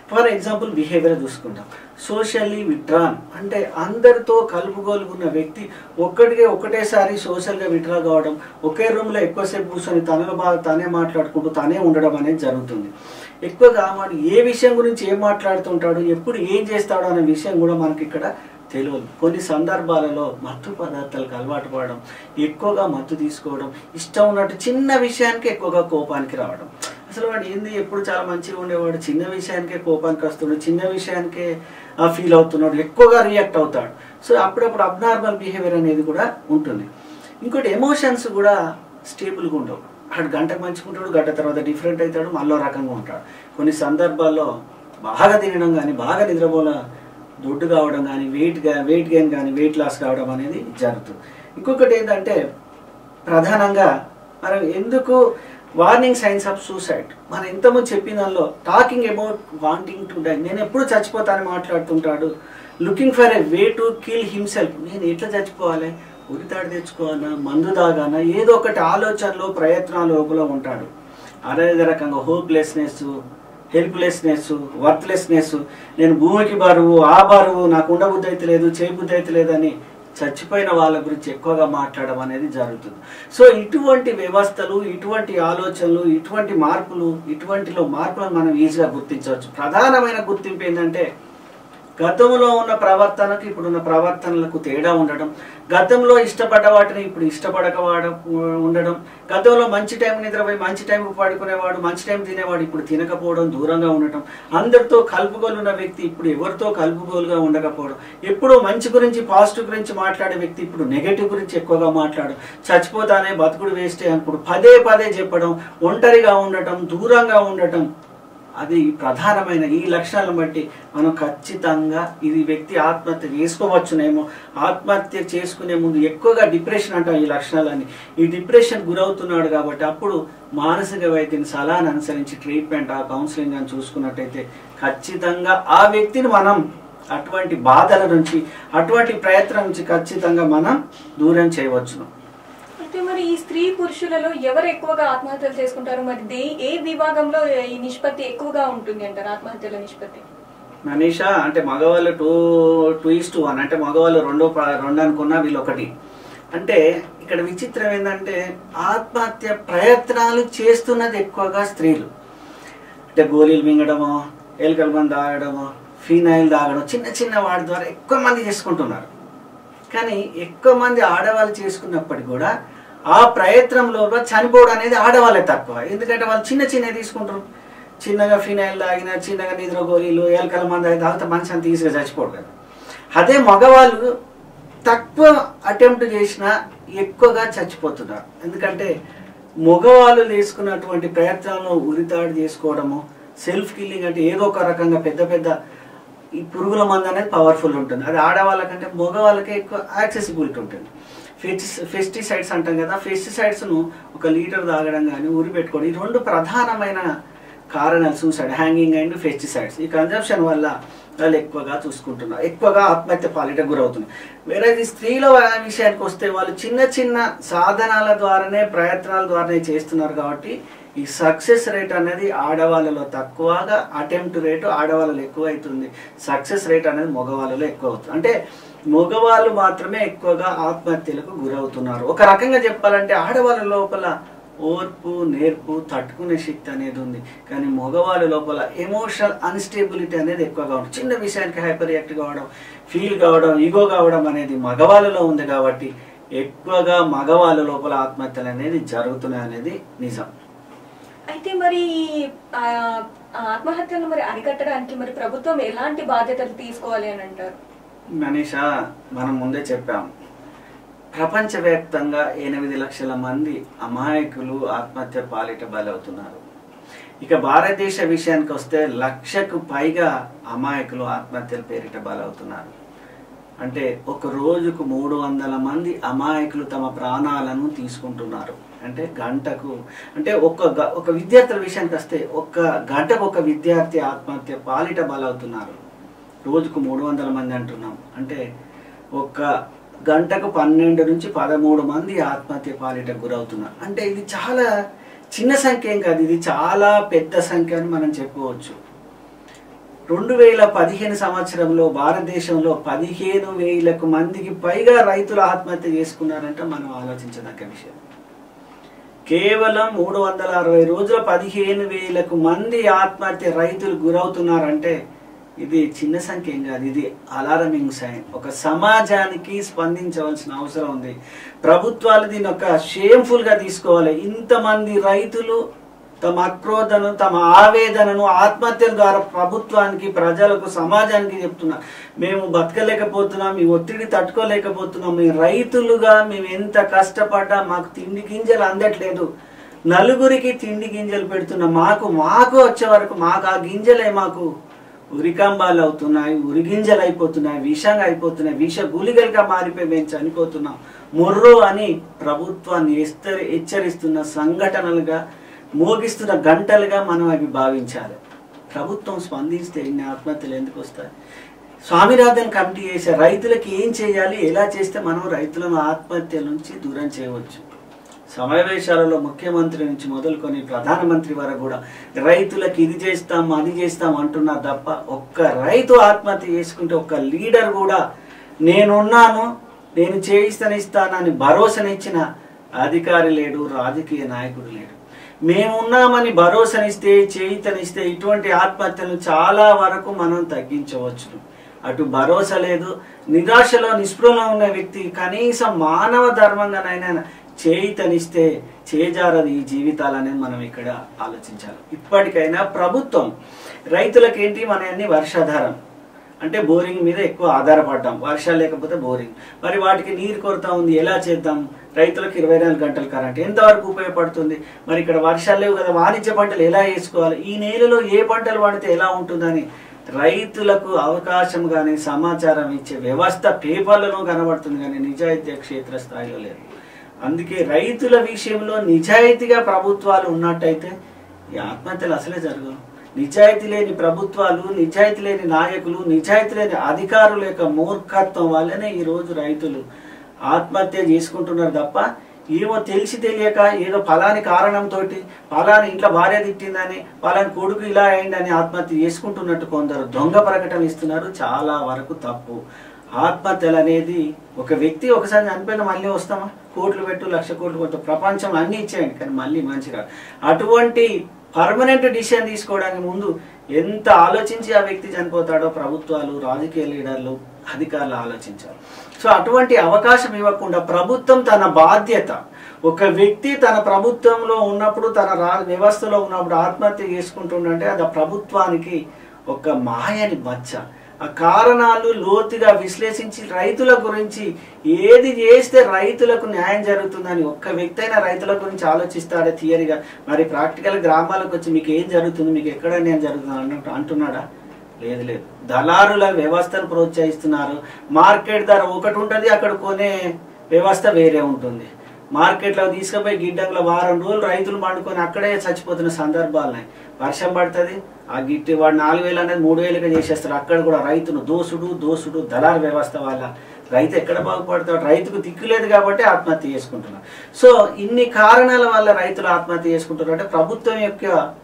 ఫర్ ఎగ్జాంపుల్ బిహేవియర్ చూసుకుంటాం సోషల్లీ విత్డ్రాన్ అంటే అందరితో కలుపుగోలుకున్న వ్యక్తి ఒక్కడికే ఒకటేసారి సోషల్గా విత్డ్రా కావడం ఒకే రూమ్లో ఎక్కువసేపు కూర్చొని తనలో బాగా తానే మాట్లాడుకుంటూ తానే ఉండడం అనేది జరుగుతుంది ఎక్కువగా వాడు ఏ విషయం గురించి ఏం మాట్లాడుతుంటాడు ఎప్పుడు ఏం చేస్తాడు అనే విషయం కూడా మనకి ఇక్కడ తెలియదు కొన్ని సందర్భాలలో మత్తు పదార్థాలకు అలవాటు పడడం ఎక్కువగా మత్తు తీసుకోవడం ఇష్టం ఉన్నట్టు చిన్న విషయానికి ఎక్కువగా కోపానికి రావడం అసలు వాడు ఏంది ఎప్పుడు చాలా మంచిగా ఉండేవాడు చిన్న విషయానికే కోపానికి వస్తున్నాడు చిన్న విషయానికే ఫీల్ అవుతున్నాడు ఎక్కువగా రియాక్ట్ అవుతాడు సో అప్పుడప్పుడు అబ్నార్మల్ బిహేవియర్ అనేది కూడా ఉంటుంది ఇంకోటి ఎమోషన్స్ కూడా స్టేబుల్గా ఉండవు అక్కడ గంటకు మంచుకుంటాడు గంట తర్వాత డిఫరెంట్ అవుతాడు మళ్ళీ రకంగా ఉంటాడు కొన్ని సందర్భాల్లో బాగా తినడం కానీ బాగా నిద్రపోల దొడ్డు కావడం కానీ వెయిట్ వెయిట్ గెయిన్ కానీ వెయిట్ లాస్ కావడం అనేది జరుగుతుంది ఇంకొకటి ఏంటంటే ప్రధానంగా మనం ఎందుకు వార్నింగ్ సైన్స్ ఆఫ్ సూసైడ్ మనం ఇంతకుముందు చెప్పిన దానిలో talking about wanting to die నేను ఎప్పుడు చచ్చిపోతానని మాట్లాడుతుంటాడు looking for a way to kill himself నేను ఎట్లా చచ్చిపోవాలి ఉరితాడు తెచ్చుకోవాలా మందు తాగానా ఏదో ఒకటి ఆలోచనలో ప్రయత్నాలు లోపల ఉంటాడు అదే రకంగా హోప్లెస్నెస్ హెల్ప్లెస్నెస్ వర్త్లెస్నెస్ నేను భూమికి బరువు ఆ బరువు నాకు ఉండబుద్ధి అయితే లేదు చేయబుద్ధి అయితే లేదని చచ్చిపోయిన వాళ్ళ గురించి ఎక్కువగా మాట్లాడడం అనేది జరుగుతుంది సో ఇటువంటి వ్యవస్థలు ఇటువంటి ఆలోచనలు ఇటువంటి మార్పులు ఇటువంటిలో మార్పులను మనం ఈజీగా గుర్తించవచ్చు ప్రధానమైన గుర్తింపు ఏంటంటే గతంలో ఉన్న ప్రవర్తనకు ఇప్పుడున్న ప్రవర్తనలకు తేడా ఉండడం గతంలో ఇష్టపడ్డ వాటిని ఇప్పుడు ఇష్టపడక వాడ ఉండడం గతంలో మంచి టైం నిద్రపోయి మంచి టైం పడుకునేవాడు మంచి టైం తినేవాడు ఇప్పుడు తినకపోవడం దూరంగా ఉండటం అందరితో కలుపుగోలు ఉన్న వ్యక్తి ఇప్పుడు ఎవరితో కలుపుగోలుగా ఉండకపోవడం ఎప్పుడూ మంచి గురించి పాజిటివ్ గురించి మాట్లాడే వ్యక్తి ఇప్పుడు నెగటివ్ గురించి ఎక్కువగా మాట్లాడు చచ్చిపోతానే బతుకుడు వేస్టే అనుకోడు పదే పదే చెప్పడం ఒంటరిగా ఉండటం దూరంగా ఉండటం అది ప్రధానమైన ఈ లక్షణాలను బట్టి మనం ఖచ్చితంగా ఇది వ్యక్తి ఆత్మహత్య చేసుకోవచ్చునేమో ఆత్మహత్య చేసుకునే ముందు ఎక్కువగా డిప్రెషన్ అంటాం ఈ లక్షణాలని ఈ డిప్రెషన్ గురవుతున్నాడు కాబట్టి అప్పుడు మానసిక వైద్యుని సలహాను అనుసరించి ట్రీట్మెంట్ ఆ కౌన్సిలింగ్ అని చూసుకున్నట్టయితే ఖచ్చితంగా ఆ వ్యక్తిని మనం అటువంటి బాధల నుంచి అటువంటి ప్రయత్నం నుంచి ఖచ్చితంగా మనం దూరం చేయవచ్చును అయితే మరి ఈ స్త్రీ పురుషులలో ఎవరు ఎక్కువగా ఆత్మహత్యలు చేసుకుంటారు మరి దే ఏ విభాగంలో ఈ నిష్పత్తి ఎక్కువగా ఉంటుంది అంటారు ఆత్మహత్యల నిష్పత్తి మనీషా అంటే మగవాళ్ళు two two is two one అంటే మగవాళ్ళు రెండో ప- రెండు అనుకున్నా వీళ్ళు ఒకటి అంటే ఇక్కడ విచిత్రం ఏంటంటే ఆత్మహత్య ప్రయత్నాలు చేస్తున్నది ఎక్కువగా స్త్రీలు అంటే గోళీలు మింగడమో ఎలుకల మంది తాగడమో ఫీనాయిల్ తాగడం చిన్న చిన్న వాటి ద్వారా ఎక్కువ మంది చేసుకుంటున్నారు కానీ ఎక్కువ మంది ఆడవాళ్ళు చేసుకున్నప్పటికీ కూడా ఆ ప్రయత్నంలో చనిపోవడం అనేది ఆడవాళ్ళే తక్కువ ఎందుకంటే వాళ్ళు చిన్న చిన్నవి తీసుకుంటారు చిన్నగా ఫినాయిల్ తాగిన చిన్నగా నిద్ర గోళీలు ఎలకల మంది తాగితే మనిషి అంత ఈజీగా చచ్చిపోడు కదా అదే మగవాళ్ళు తక్కువ అటెంప్ట్ చేసినా ఎక్కువగా చచ్చిపోతున్నారు ఎందుకంటే మగవాళ్ళు తీసుకున్నటువంటి ప్రయత్నాలను ఉరితాడు చేసుకోవడము సెల్ఫ్ కిల్లింగ్ అంటే ఏదో ఒక రకంగా పెద్ద పెద్ద ఈ పురుగుల మందు అనేది పవర్ఫుల్ ఉంటుంది అది ఆడవాళ్ళకంటే మగవాళ్ళకే ఎక్కువ యాక్సెసిబిలిటీ ఉంటుంది ఫెస్టి ఫెస్టిసైడ్స్ అంటాం కదా ఫెస్టిసైడ్స్ను ఒక లీటర్ తాగడం కానీ ఉరి పెట్టుకోవడం ఈ రెండు ప్రధానమైన కారణాలు సూసైడ్ హ్యాంగింగ్ అండ్ ఫెస్టిసైడ్స్ ఈ కన్జంప్షన్ వల్ల వాళ్ళు ఎక్కువగా చూసుకుంటున్నారు ఎక్కువగా ఆత్మహత్య పాలిట గురవుతున్నారు వేరే ఈ స్త్రీల విషయానికి వస్తే వాళ్ళు చిన్న చిన్న సాధనాల ద్వారానే ప్రయత్నాల ద్వారానే చేస్తున్నారు కాబట్టి ఈ సక్సెస్ రేట్ అనేది ఆడవాళ్ళలో తక్కువగా అటెంప్ట్ రేటు ఆడవాళ్ళలో ఎక్కువ అవుతుంది సక్సెస్ రేట్ అనేది మగవాళ్ళలో ఎక్కువ అవుతుంది అంటే మగవాళ్ళు మాత్రమే ఎక్కువగా ఆత్మహత్యలకు గురవుతున్నారు ఒక రకంగా చెప్పాలంటే ఆడవాళ్ళ లోపల ఓర్పు నేర్పు తట్టుకునే శక్తి అనేది ఉంది కానీ మగవాళ్ళ లోపల ఎమోషనల్ అన్స్టేబిలిటీ అనేది ఎక్కువగా ఉంటుంది చిన్న విషయానికి హైపర్ రియాక్ట్ కావడం ఫీల్ కావడం ఈగో కావడం అనేది మగవాళ్ళలో ఉంది కాబట్టి ఎక్కువగా మగవాళ్ళ లోపల ఆత్మహత్యలు అనేది జరుగుతున్నాయి అనేది నిజం అయితే మరి ఈ, ఆ, ఆ ఆత్మహత్యలను మరి అరికట్టడానికి మరి ప్రభుత్వం ఎలాంటి బాధ్యతలు తీసుకోవాలి అని అంటారు మనీషా మనం ముందే చెప్పాం ప్రపంచవ్యాప్తంగా ఎనిమిది లక్షల మంది అమాయకులు ఆత్మహత్య పాలిట బలవుతున్నారు ఇక భారతదేశ విషయానికి వస్తే లక్షకు పైగా అమాయకులు ఆత్మహత్యల పేరిట బలవుతున్నారు అంటే ఒక రోజుకు మూడు వందల మంది అమాయకులు తమ ప్రాణాలను తీసుకుంటున్నారు అంటే గంటకు అంటే ఒక గ- ఒక విద్యార్థుల విషయానికి వస్తే ఒక గంటకు ఒక విద్యార్థి ఆత్మహత్య పాలిట బలవుతున్నారు రోజుకు మూడు వందల మంది అంటున్నాం అంటే ఒక గంటకు పన్నెండు నుంచి పదమూడు మంది ఆత్మహత్య పాలిట గురవుతున్నారు అంటే ఇది చాలా చిన్న సంఖ్య ఏం కాదు ఇది చాలా పెద్ద సంఖ్య అని మనం చెప్పుకోవచ్చు రెండు వేల పదిహేను సంవత్సరంలో భారతదేశంలో పదిహేను వేలకు మందికి పైగా రైతులు ఆత్మహత్య చేసుకున్నారంటే మనం ఆలోచించదగ్గ విషయం కేవలం మూడు వందల అరవై రోజుల పదిహేను వేలకు మంది ఆత్మహత్య రైతులు గురవుతున్నారంటే ఇది చిన్న సంఖ్య ఏం కాదు ఇది అలారమింగ్ సైన్ ఒక సమాజానికి స్పందించవలసిన అవసరం ఉంది ప్రభుత్వాలు దీన్ని ఒక షేమ్ఫుల్ గా తీసుకోవాలి ఇంతమంది రైతులు తమ అక్రోధను తమ ఆవేదనను ఆత్మహత్యల ద్వారా ప్రభుత్వానికి ప్రజలకు సమాజానికి చెప్తున్నారు మేము బతకలేకపోతున్నాం ఈ ఒత్తిడి తట్టుకోలేకపోతున్నాం మేము రైతులుగా మేము ఎంత కష్టపడ్డా మాకు తిండి గింజలు అందట్లేదు నలుగురికి తిండి గింజలు పెడుతున్నాం మాకు మాకు వచ్చే వరకు మాకు ఆ గింజలే మాకు ఉరికంబాలు అవుతున్నాయి ఉరిగింజలు అయిపోతున్నాయి విషంగా అయిపోతున్నాయి విష గుళికలుగా మారిపోయి మేము చనిపోతున్నాం మొర్రో అని ప్రభుత్వాన్ని ఎస్తరి హెచ్చరిస్తున్న సంఘటనలుగా మోగిస్తున్న గంటలుగా మనం అవి భావించాలి ప్రభుత్వం స్పందిస్తే ఇన్ని ఆత్మహత్యలు ఎందుకు వస్తాయి స్వామినాథన్ కమిటీ చేసే రైతులకి ఏం చేయాలి ఎలా చేస్తే మనం రైతులను ఆత్మహత్యల నుంచి దూరం చేయవచ్చు సమావేశాలలో ముఖ్యమంత్రి నుంచి మొదలుకొని ప్రధానమంత్రి వరకు కూడా రైతులకు ఇది చేస్తాం అది చేస్తాం అంటున్నారు తప్ప ఒక్క రైతు ఆత్మహత్య చేసుకుంటే ఒక్క లీడర్ కూడా నేనున్నాను నేను చేయిస్తానిస్తానని భరోసానిచ్చిన అధికారి లేడు రాజకీయ నాయకుడు లేడు మేమున్నామని భరోసానిస్తే చేయితనిస్తే ఇటువంటి ఆత్మహత్యలు చాలా వరకు మనం తగ్గించవచ్చు అటు భరోసా లేదు నిరాశలో నిస్పృహలో ఉన్న వ్యక్తి కనీసం మానవ ధర్మంగానైనా చేయితనిస్తే చేజారది ఈ జీవితాలనేది మనం ఇక్కడ ఆలోచించాలి ఇప్పటికైనా ప్రభుత్వం రైతులకు ఏంటి మన అన్ని వర్షాధారం అంటే బోరింగ్ మీద ఎక్కువ ఆధారపడ్డాం వర్షాలు లేకపోతే బోరింగ్ మరి వాటికి నీరు కొరత ఉంది ఎలా చేద్దాం రైతులకు ఇరవై నాలుగు గంటల కరెంట్ ఎంతవరకు ఉపయోగపడుతుంది మరి ఇక్కడ వర్షాలు లేవు కదా వాణిజ్య పంటలు ఎలా వేసుకోవాలి ఈ నేలలో ఏ పంటలు వాడితే ఎలా ఉంటుందని రైతులకు అవకాశం కానీ సమాచారం ఇచ్చే వ్యవస్థ పేపర్లలో కనబడుతుంది కానీ నిజాయితీ క్షేత్ర స్థాయిలో లేదు అందుకే రైతుల విషయంలో నిజాయితీగా ప్రభుత్వాలు ఉన్నట్టయితే ఈ ఆత్మహత్యలు అసలే జరగవు నిజాయితీ లేని ప్రభుత్వాలు నిజాయితీ లేని నాయకులు నిజాయితీ లేని అధికారుల యొక్క మూర్ఖత్వం వల్లనే ఈ రోజు రైతులు ఆత్మహత్య చేసుకుంటున్నారు తప్ప ఏమో తెలిసి తెలియక ఏదో ఫలాని కారణంతో ఫలాని ఇంట్లో భార్య తిట్టిందని ఫలాని కొడుకు ఇలా అయిందని ఆత్మహత్య చేసుకుంటున్నట్టు కొందరు దొంగ ప్రకటనలు ఇస్తున్నారు చాలా వరకు తప్పు ఆత్మహత్యలు అనేది ఒక వ్యక్తి ఒకసారి చనిపోయిన మళ్ళీ వస్తామా కోట్లు పెట్టు లక్ష కోట్లు పెట్టు ప్రపంచం అన్ని ఇచ్చేయండి కానీ మళ్ళీ మంచిగా అటువంటి పర్మనెంట్ డిసిషన్ తీసుకోవడానికి ముందు ఎంత ఆలోచించి ఆ వ్యక్తి చనిపోతాడో ప్రభుత్వాలు రాజకీయ లీడర్లు అధికారులు ఆలోచించాలి సో అటువంటి అవకాశం ఇవ్వకుండా ప్రభుత్వం తన బాధ్యత ఒక వ్యక్తి తన ప్రభుత్వంలో ఉన్నప్పుడు తన రా వ్యవస్థలో ఉన్నప్పుడు ఆత్మహత్య చేసుకుంటుండంటే అది ఆ ప్రభుత్వానికి ఒక మాయని బచ్చ ఆ కారణాలు లోతుగా విశ్లేషించి రైతుల గురించి ఏది చేస్తే రైతులకు న్యాయం జరుగుతుందని ఒక్క వ్యక్తి అయినా రైతుల గురించి ఆలోచిస్తాడే థియరీగా మరి ప్రాక్టికల్ గ్రామాలకు వచ్చి మీకు ఏం జరుగుతుంది మీకు ఎక్కడ న్యాయం జరుగుతుంది అన్నట్టు అంటున్నాడా లేదు లేదు దళారుల వ్యవస్థను ప్రోత్సహిస్తున్నారు మార్కెట్ ధర ఒకటి ఉంటుంది అక్కడ కొనే వ్యవస్థ వేరే ఉంటుంది మార్కెట్లో తీసుకుపోయి గిడ్డంలో వారం రోజులు రైతులు పండుకొని అక్కడే చచ్చిపోతున్న సందర్భాలు ఉన్నాయి వర్షం పడుతుంది ఆ గిట్టి వాడు నాలుగు వేలు అనేది మూడు వేలుగా చేసేస్తారు అక్కడ కూడా రైతును దోసుడు దోసుడు దళార వ్యవస్థ వల్ల రైతు ఎక్కడ బాగుపడతాడు రైతుకు దిక్కులేదు కాబట్టి ఆత్మహత్య చేసుకుంటున్నారు సో ఇన్ని కారణాల వల్ల రైతులు ఆత్మహత్య చేసుకుంటున్నారు అంటే ప్రభుత్వం యొక్క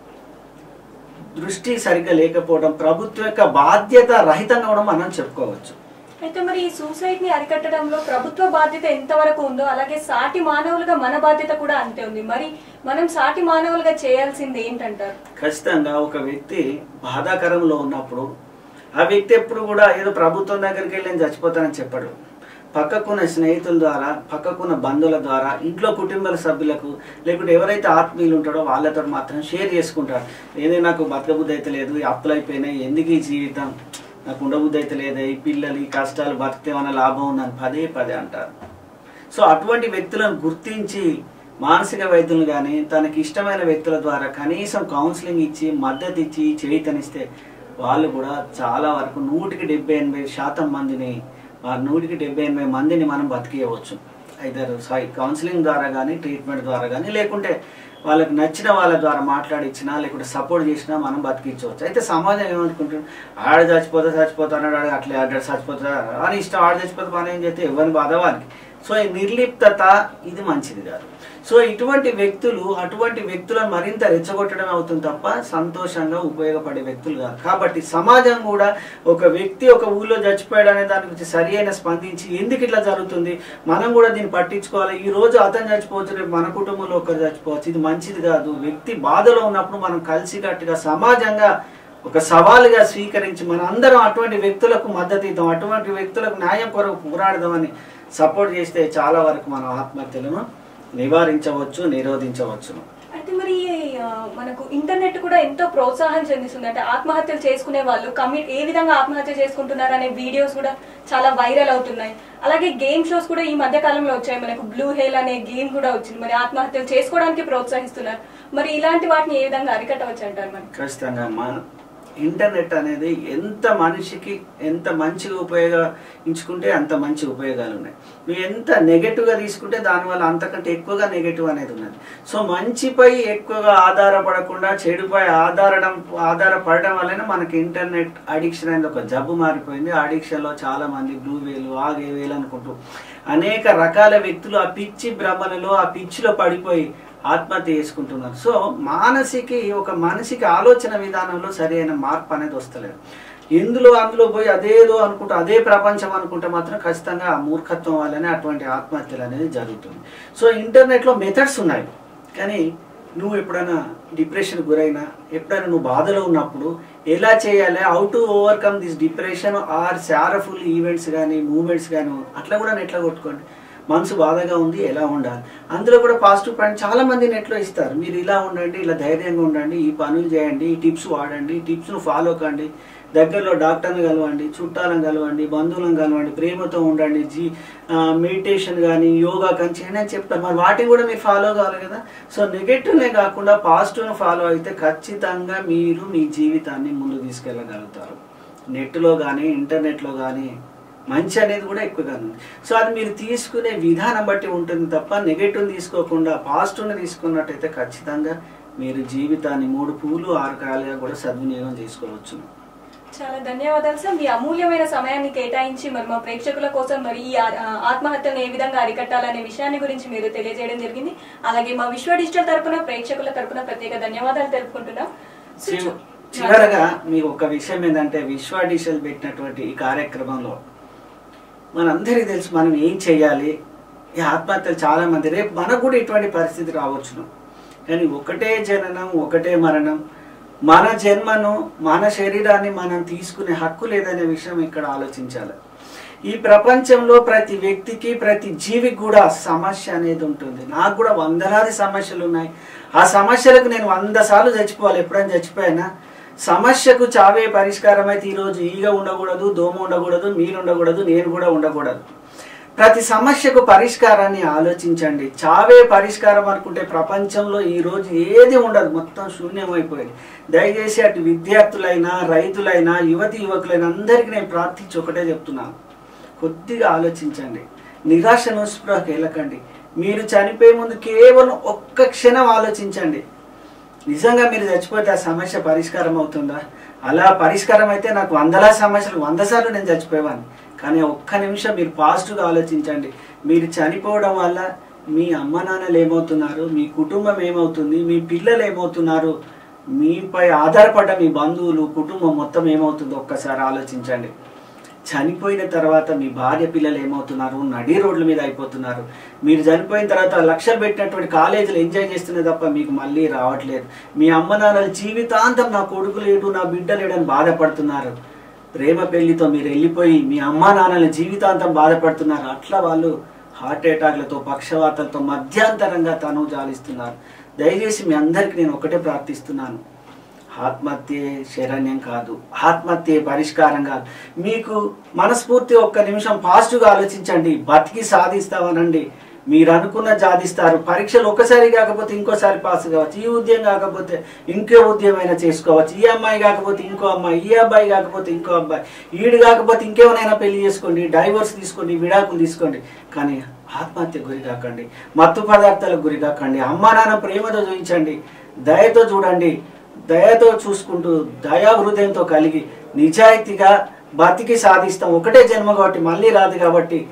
దృష్టి సరిగ్గా లేకపోవడం ప్రభుత్వం యొక్క బాధ్యత రహితంగా కూడా మనం చెప్పుకోవచ్చు అయితే మరి ఈ సూసైడ్ ని అరికట్టడంలో ప్రభుత్వ బాధ్యత ఎంతవరకు ఉందో అలాగే సాటి మానవులుగా మన బాధ్యత కూడా అంతే ఉంది మరి మనం సాటి మానవులుగా చేయాల్సింది ఏంటంటారు ఖచ్చితంగా ఒక వ్యక్తి బాధాకరంలో ఉన్నప్పుడు ఆ వ్యక్తి ఎప్పుడు కూడా ఏదో ప్రభుత్వం దగ్గరికి వెళ్ళి నేను చచ్చిపోతానని చెప్పడు పక్కకున్న స్నేహితుల ద్వారా పక్కకున్న బంధువుల ద్వారా ఇంట్లో కుటుంబాల సభ్యులకు లేకుంటే ఎవరైతే ఆత్మీయులు ఉంటాడో వాళ్ళతో మాత్రం షేర్ చేసుకుంటారు ఏదో నాకు బతకబుద్ధి అయితే లేదు ఈ అప్పులు అయిపోయినాయి ఎందుకు ఈ జీవితం నాకు ఉండబుద్ధి అయితే లేదు ఈ పిల్లలు ఈ కష్టాలు బతికితే ఏమైనా లాభం ఉందని పదే పదే అంటారు సో అటువంటి వ్యక్తులను గుర్తించి మానసిక వైద్యులు కానీ తనకి ఇష్టమైన వ్యక్తుల ద్వారా కనీసం కౌన్సిలింగ్ ఇచ్చి మద్దతు ఇచ్చి చేయితనిస్తే వాళ్ళు కూడా చాలా వరకు నూటికి డెబ్బై ఎనభై శాతం మందిని ఆ నూటికి డెబ్బై ఎనభై మందిని మనం బతికేయవచ్చు ఐదర్ సారీ కౌన్సిలింగ్ ద్వారా కానీ ట్రీట్మెంట్ ద్వారా కానీ లేకుంటే వాళ్ళకి నచ్చిన వాళ్ళ ద్వారా మాట్లాడిచ్చినా లేకుంటే సపోర్ట్ చేసినా మనం బతికించవచ్చు అయితే సమాజం ఏమనుకుంటుంది ఆడ చచ్చిపోతే చచ్చిపోతా అన్నాడు ఆడ అట్లే ఆడ చచ్చిపోతా అని ఇష్టం ఆడ చచ్చిపోతే మనం ఏం చేస్తే ఎవరిని బాధ వానికి సో ఈ నిర్లిప్తత ఇది మంచిది కాదు సో ఇటువంటి వ్యక్తులు అటువంటి వ్యక్తులను మరింత రెచ్చగొట్టడం అవుతుంది తప్ప సంతోషంగా ఉపయోగపడే వ్యక్తులు కాదు కాబట్టి సమాజం కూడా ఒక వ్యక్తి ఒక ఊళ్ళో చచ్చిపోయాడు అనే దాని గురించి సరి అయిన స్పందించి ఎందుకు ఇట్లా జరుగుతుంది మనం కూడా దీన్ని పట్టించుకోవాలి ఈ రోజు అతను చచ్చిపోవచ్చు రేపు మన కుటుంబంలో ఒకరు చచ్చిపోవచ్చు ఇది మంచిది కాదు వ్యక్తి బాధలో ఉన్నప్పుడు మనం కలిసికట్టుగా సమాజంగా ఒక సవాలుగా స్వీకరించి మన అందరం అటువంటి వ్యక్తులకు మద్దతు ఇద్దాం అటువంటి వ్యక్తులకు న్యాయం కొరకు పోరాడదామని సపోర్ట్ చేస్తే చాలా వరకు మనం ఆత్మహత్యలను నివారించవచ్చు నిరోధించవచ్చు అయితే మరి ఆ, మనకు ఇంటర్నెట్ కూడా ఎంతో ప్రోత్సాహం చెందిస్తుంది అంటే ఆత్మహత్యలు చేసుకునే వాళ్ళు కమి ఏ విధంగా ఆత్మహత్య చేసుకుంటున్నారు అనే వీడియోస్ కూడా చాలా వైరల్ అవుతున్నాయి అలాగే గేమ్ షోస్ కూడా ఈ మధ్య కాలంలో వచ్చాయి మనకు బ్లూ హేల్ అనే గేమ్ కూడా వచ్చింది మరి ఆత్మహత్యలు చేసుకోవడానికి ప్రోత్సహిస్తున్నారు మరి ఇలాంటి వాటిని ఏ విధంగా అరికట్టవచ్చు అంటారు మరి ఖచ్చితంగా మా ఇంటర్నెట్ అనేది ఎంత మనిషికి ఎంత మంచిగా ఉపయోగించుకుంటే అంత మంచి ఉపయోగాలు ఉన్నాయి నువ్వు ఎంత నెగటివ్గా తీసుకుంటే దానివల్ల అంతకంటే ఎక్కువగా నెగటివ్ అనేది ఉన్నది సో మంచిపై ఎక్కువగా ఆధారపడకుండా చెడుపై ఆధారడం ఆధారపడడం వల్లనే మనకి ఇంటర్నెట్ అడిక్షన్ అనేది ఒక జబ్బు మారిపోయింది ఆ అడిక్షన్లో చాలా మంది బ్లూ వేలు ఆగే వేలు అనుకుంటూ అనేక రకాల వ్యక్తులు ఆ పిచ్చి భ్రమలలో ఆ పిచ్చిలో పడిపోయి ఆత్మహత్య చేసుకుంటున్నారు సో మానసికి ఒక మనిషికి ఆలోచన విధానంలో సరైన మార్పు అనేది వస్తలేదు ఎందులో అందులో పోయి అదేదో అనుకుంటూ అదే ప్రపంచం అనుకుంటే మాత్రం ఖచ్చితంగా ఆ మూర్ఖత్వం వల్లనే అటువంటి ఆత్మహత్యలు అనేది జరుగుతుంది సో ఇంటర్నెట్లో మెథడ్స్ ఉన్నాయి కానీ నువ్వు ఎప్పుడైనా డిప్రెషన్ గురైనా ఎప్పుడైనా నువ్వు బాధలో ఉన్నప్పుడు ఎలా చేయాలి how to overcome this depression or sorrowful events కానీ మూమెంట్స్ కానీ అట్లా కూడా నెట్లో కొట్టుకోండి మనసు బాధగా ఉంది ఎలా ఉండాలి అందులో కూడా పాజిటివ్ పాయింట్ చాలా మంది నెట్లో ఇస్తారు మీరు ఇలా ఉండండి ఇలా ధైర్యంగా ఉండండి ఈ పనులు చేయండి ఈ టిప్స్ వాడండి ఈ టిప్స్ను ఫాలో కండి దగ్గరలో డాక్టర్ని కలవండి చుట్టాలను కలవండి బంధువులను కలవండి ప్రేమతో ఉండండి జీ మెడిటేషన్ కానీ యోగా కానీ చేయండి అని చెప్తారు మరి వాటిని కూడా మీరు ఫాలో కావాలి కదా సో నెగటివ్నే కాకుండా పాజిటివ్ని ఫాలో అయితే ఖచ్చితంగా మీరు మీ జీవితాన్ని ముందు తీసుకెళ్ళగలుగుతారు నెట్లో కానీ ఇంటర్నెట్లో కానీ మంచి అనేది కూడా ఎక్కువగా ఉంది సో అది మీరు తీసుకునే విధానం బట్టి ఉంటుంది తప్ప నెగటివ్ తీసుకోకుండా పాజిటివ్ని తీసుకున్నట్టయితే ఖచ్చితంగా మీరు జీవితాన్ని మూడు పూలు ఆరు కాయలుగా కూడా సద్వినియోగం చేసుకోవచ్చు చాలా ధన్యవాదాలు సార్ మీ అమూల్యమైన సమయాన్ని కేటాయించి మరి మా ప్రేక్షకుల కోసం మరి ఈ ఆ- ఆ ఆత్మహత్యను ఏ విధంగా అరికట్టాలనే విషయాన్ని గురించి మీరు తెలియజేయడం జరిగింది అలాగే మా విశ్వ డిజిటల్ తరపున ప్రేక్షకుల తరపున ప్రత్యేక ధన్యవాదాలు తెలుపుకుంటున్నాం సో చివ- చు- చివరగా మీకు ఒక విషయం ఏంటంటే విశ్వ డిషల్ పెట్టినటువంటి ఈ కార్యక్రమంలో మనందరికీ తెలుసు మనం ఏం చేయాలి ఈ ఆత్మహత్యలు చాలా మంది రేపు మనకు కూడా ఇటువంటి పరిస్థితి రావచ్చును కానీ ఒకటే జననం ఒకటే మరణం మన జన్మను మన శరీరాన్ని మనం తీసుకునే హక్కు లేదనే విషయం ఇక్కడ ఆలోచించాలి ఈ ప్రపంచంలో ప్రతి వ్యక్తికి ప్రతి జీవికి కూడా సమస్య అనేది ఉంటుంది నాకు కూడా వందలాది సమస్యలు ఉన్నాయి ఆ సమస్యలకు నేను వంద సార్లు చచ్చిపోవాలి ఎప్పుడైనా చచ్చిపోయినా సమస్యకు చావే పరిష్కారం అయితే ఈరోజు ఈగ ఉండకూడదు దోమ ఉండకూడదు మీరు ఉండకూడదు నేను కూడా ఉండకూడదు ప్రతి సమస్యకు పరిష్కారాన్ని ఆలోచించండి చావే పరిష్కారం అనుకుంటే ప్రపంచంలో ఈ రోజు ఏది ఉండదు మొత్తం శూన్యమైపోయింది దయచేసి అటు విద్యార్థులైనా రైతులైనా యువతి యువకులైనా అందరికీ నేను ప్రార్థించి ఒకటే చెప్తున్నాను కొద్దిగా ఆలోచించండి నిరాశ నిస్పృహకు వెళ్ళకండి మీరు చనిపోయే ముందు కేవలం ఒక్క క్షణం ఆలోచించండి నిజంగా మీరు చచ్చిపోతే ఆ సమస్య పరిష్కారం అవుతుందా అలా పరిష్కారం అయితే నాకు వందల సమస్యలు వంద సార్లు నేను చచ్చిపోయేవాడిని కానీ ఒక్క నిమిషం మీరు పాజిటివ్గా ఆలోచించండి మీరు చనిపోవడం వల్ల మీ అమ్మ నాన్నలు ఏమవుతున్నారు మీ కుటుంబం ఏమవుతుంది మీ పిల్లలు ఏమవుతున్నారు మీపై ఆధారపడ్డ మీ బంధువులు కుటుంబం మొత్తం ఏమవుతుందో ఒక్కసారి ఆలోచించండి చనిపోయిన తర్వాత మీ భార్య పిల్లలు ఏమవుతున్నారు నడి రోడ్ల మీద అయిపోతున్నారు మీరు చనిపోయిన తర్వాత లక్షలు పెట్టినటువంటి కాలేజీలు ఎంజాయ్ చేస్తున్న తప్ప మీకు మళ్ళీ రావట్లేదు మీ అమ్మ నాన్నలు జీవితాంతం నా కొడుకు లేడు నా బిడ్డ లేడని బాధపడుతున్నారు ప్రేమ పెళ్లితో మీరు వెళ్ళిపోయి మీ అమ్మా నాన్నల జీవితాంతం బాధపడుతున్నారు అట్లా వాళ్ళు హార్ట్ అటాక్లతో పక్షవాతాలతో మధ్యాంతరంగా తను జాలిస్తున్నారు దయచేసి మీ అందరికి నేను ఒకటే ప్రార్థిస్తున్నాను ఆత్మహత్యే శరణ్యం కాదు ఆత్మహత్యే పరిష్కారం కాదు మీకు మనస్ఫూర్తి ఒక్క నిమిషం పాజిటివ్గా ఆలోచించండి బతికి సాధిస్తామనండి మీరు అనుకున్న సాధిస్తారు పరీక్షలు ఒకసారి కాకపోతే ఇంకోసారి పాస్ కావచ్చు ఈ ఉద్యోగం కాకపోతే ఇంకో ఉద్యోగం అయినా చేసుకోవచ్చు ఈ అమ్మాయి కాకపోతే ఇంకో అమ్మాయి ఈ అబ్బాయి కాకపోతే ఇంకో అబ్బాయి ఈడు కాకపోతే ఇంకేమైనా పెళ్లి చేసుకోండి డైవర్స్ తీసుకోండి విడాకులు తీసుకోండి కానీ ఆత్మహత్య గురి కాకండి మత్తు పదార్థాలకు గురి కాకండి అమ్మా నాన్న ప్రేమతో చూపించండి దయతో చూడండి దయతో చూసుకుంటూ దయా హృదయంతో కలిగి నిజాయితీగా బతికి సాధిస్తాం ఒకటే జన్మ కాబట్టి మళ్ళీ రాదు కాబట్టి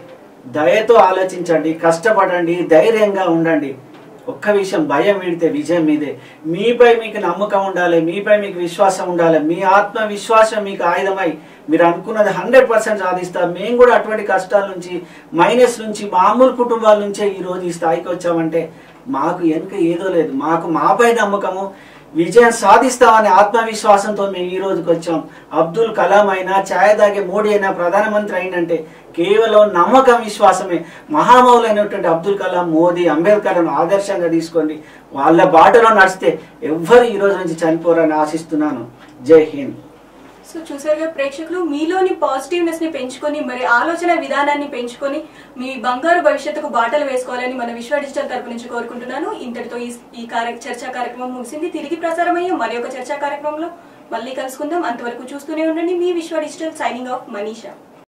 దయతో ఆలోచించండి కష్టపడండి ధైర్యంగా ఉండండి ఒక్క విషయం భయం వీడితే విజయం మీదే మీపై మీకు నమ్మకం ఉండాలి మీపై మీకు విశ్వాసం ఉండాలి మీ ఆత్మ విశ్వాసం మీకు ఆయుధమై మీరు అనుకున్నది హండ్రెడ్ పర్సెంట్ సాధిస్తారు మేము కూడా అటువంటి కష్టాల నుంచి మైనస్ నుంచి మామూలు కుటుంబాల నుంచే ఈ రోజు ఈ స్థాయికి వచ్చామంటే మాకు వెనుక ఏదో లేదు మాకు మాపై నమ్మకము విజయం సాధిస్తామనే ఆత్మవిశ్వాసంతో మేము ఈ రోజుకి వచ్చాం అబ్దుల్ కలాం అయినా ఛాయ్ తాగే మోడీ అయినా ప్రధానమంత్రి అయినంటే కేవలం నమ్మకం విశ్వాసమే మహామౌలైనటువంటి అబ్దుల్ కలాం మోదీ అంబేద్కర్ను ఆదర్శంగా తీసుకోండి వాళ్ళ బాటలో నడిస్తే ఎవ్వరు ఈ రోజు నుంచి చనిపోరని ఆశిస్తున్నాను జై హింద్ సో చూసారుగా ప్రేక్షకులు మీలోని పాజిటివ్నెస్ ని పెంచుకొని మరి ఆలోచన విధానాన్ని పెంచుకొని మీ బంగారు భవిష్యత్తుకు బాటలు వేసుకోవాలని మన విశ్వ డిజిటల్ తరపు నుంచి కోరుకుంటున్నాను ఇంతటితో ఈ ఈ కార్య చర్చా కార్యక్రమం ముగిసింది తిరిగి ప్రసారమయ్యే మరి ఒక చర్చా కార్యక్రమంలో మళ్ళీ కలుసుకుందాం అంతవరకు చూస్తూనే ఉండండి మీ విశ్వ డిజిటల్ సైనింగ్ ఆఫ్ మనీషా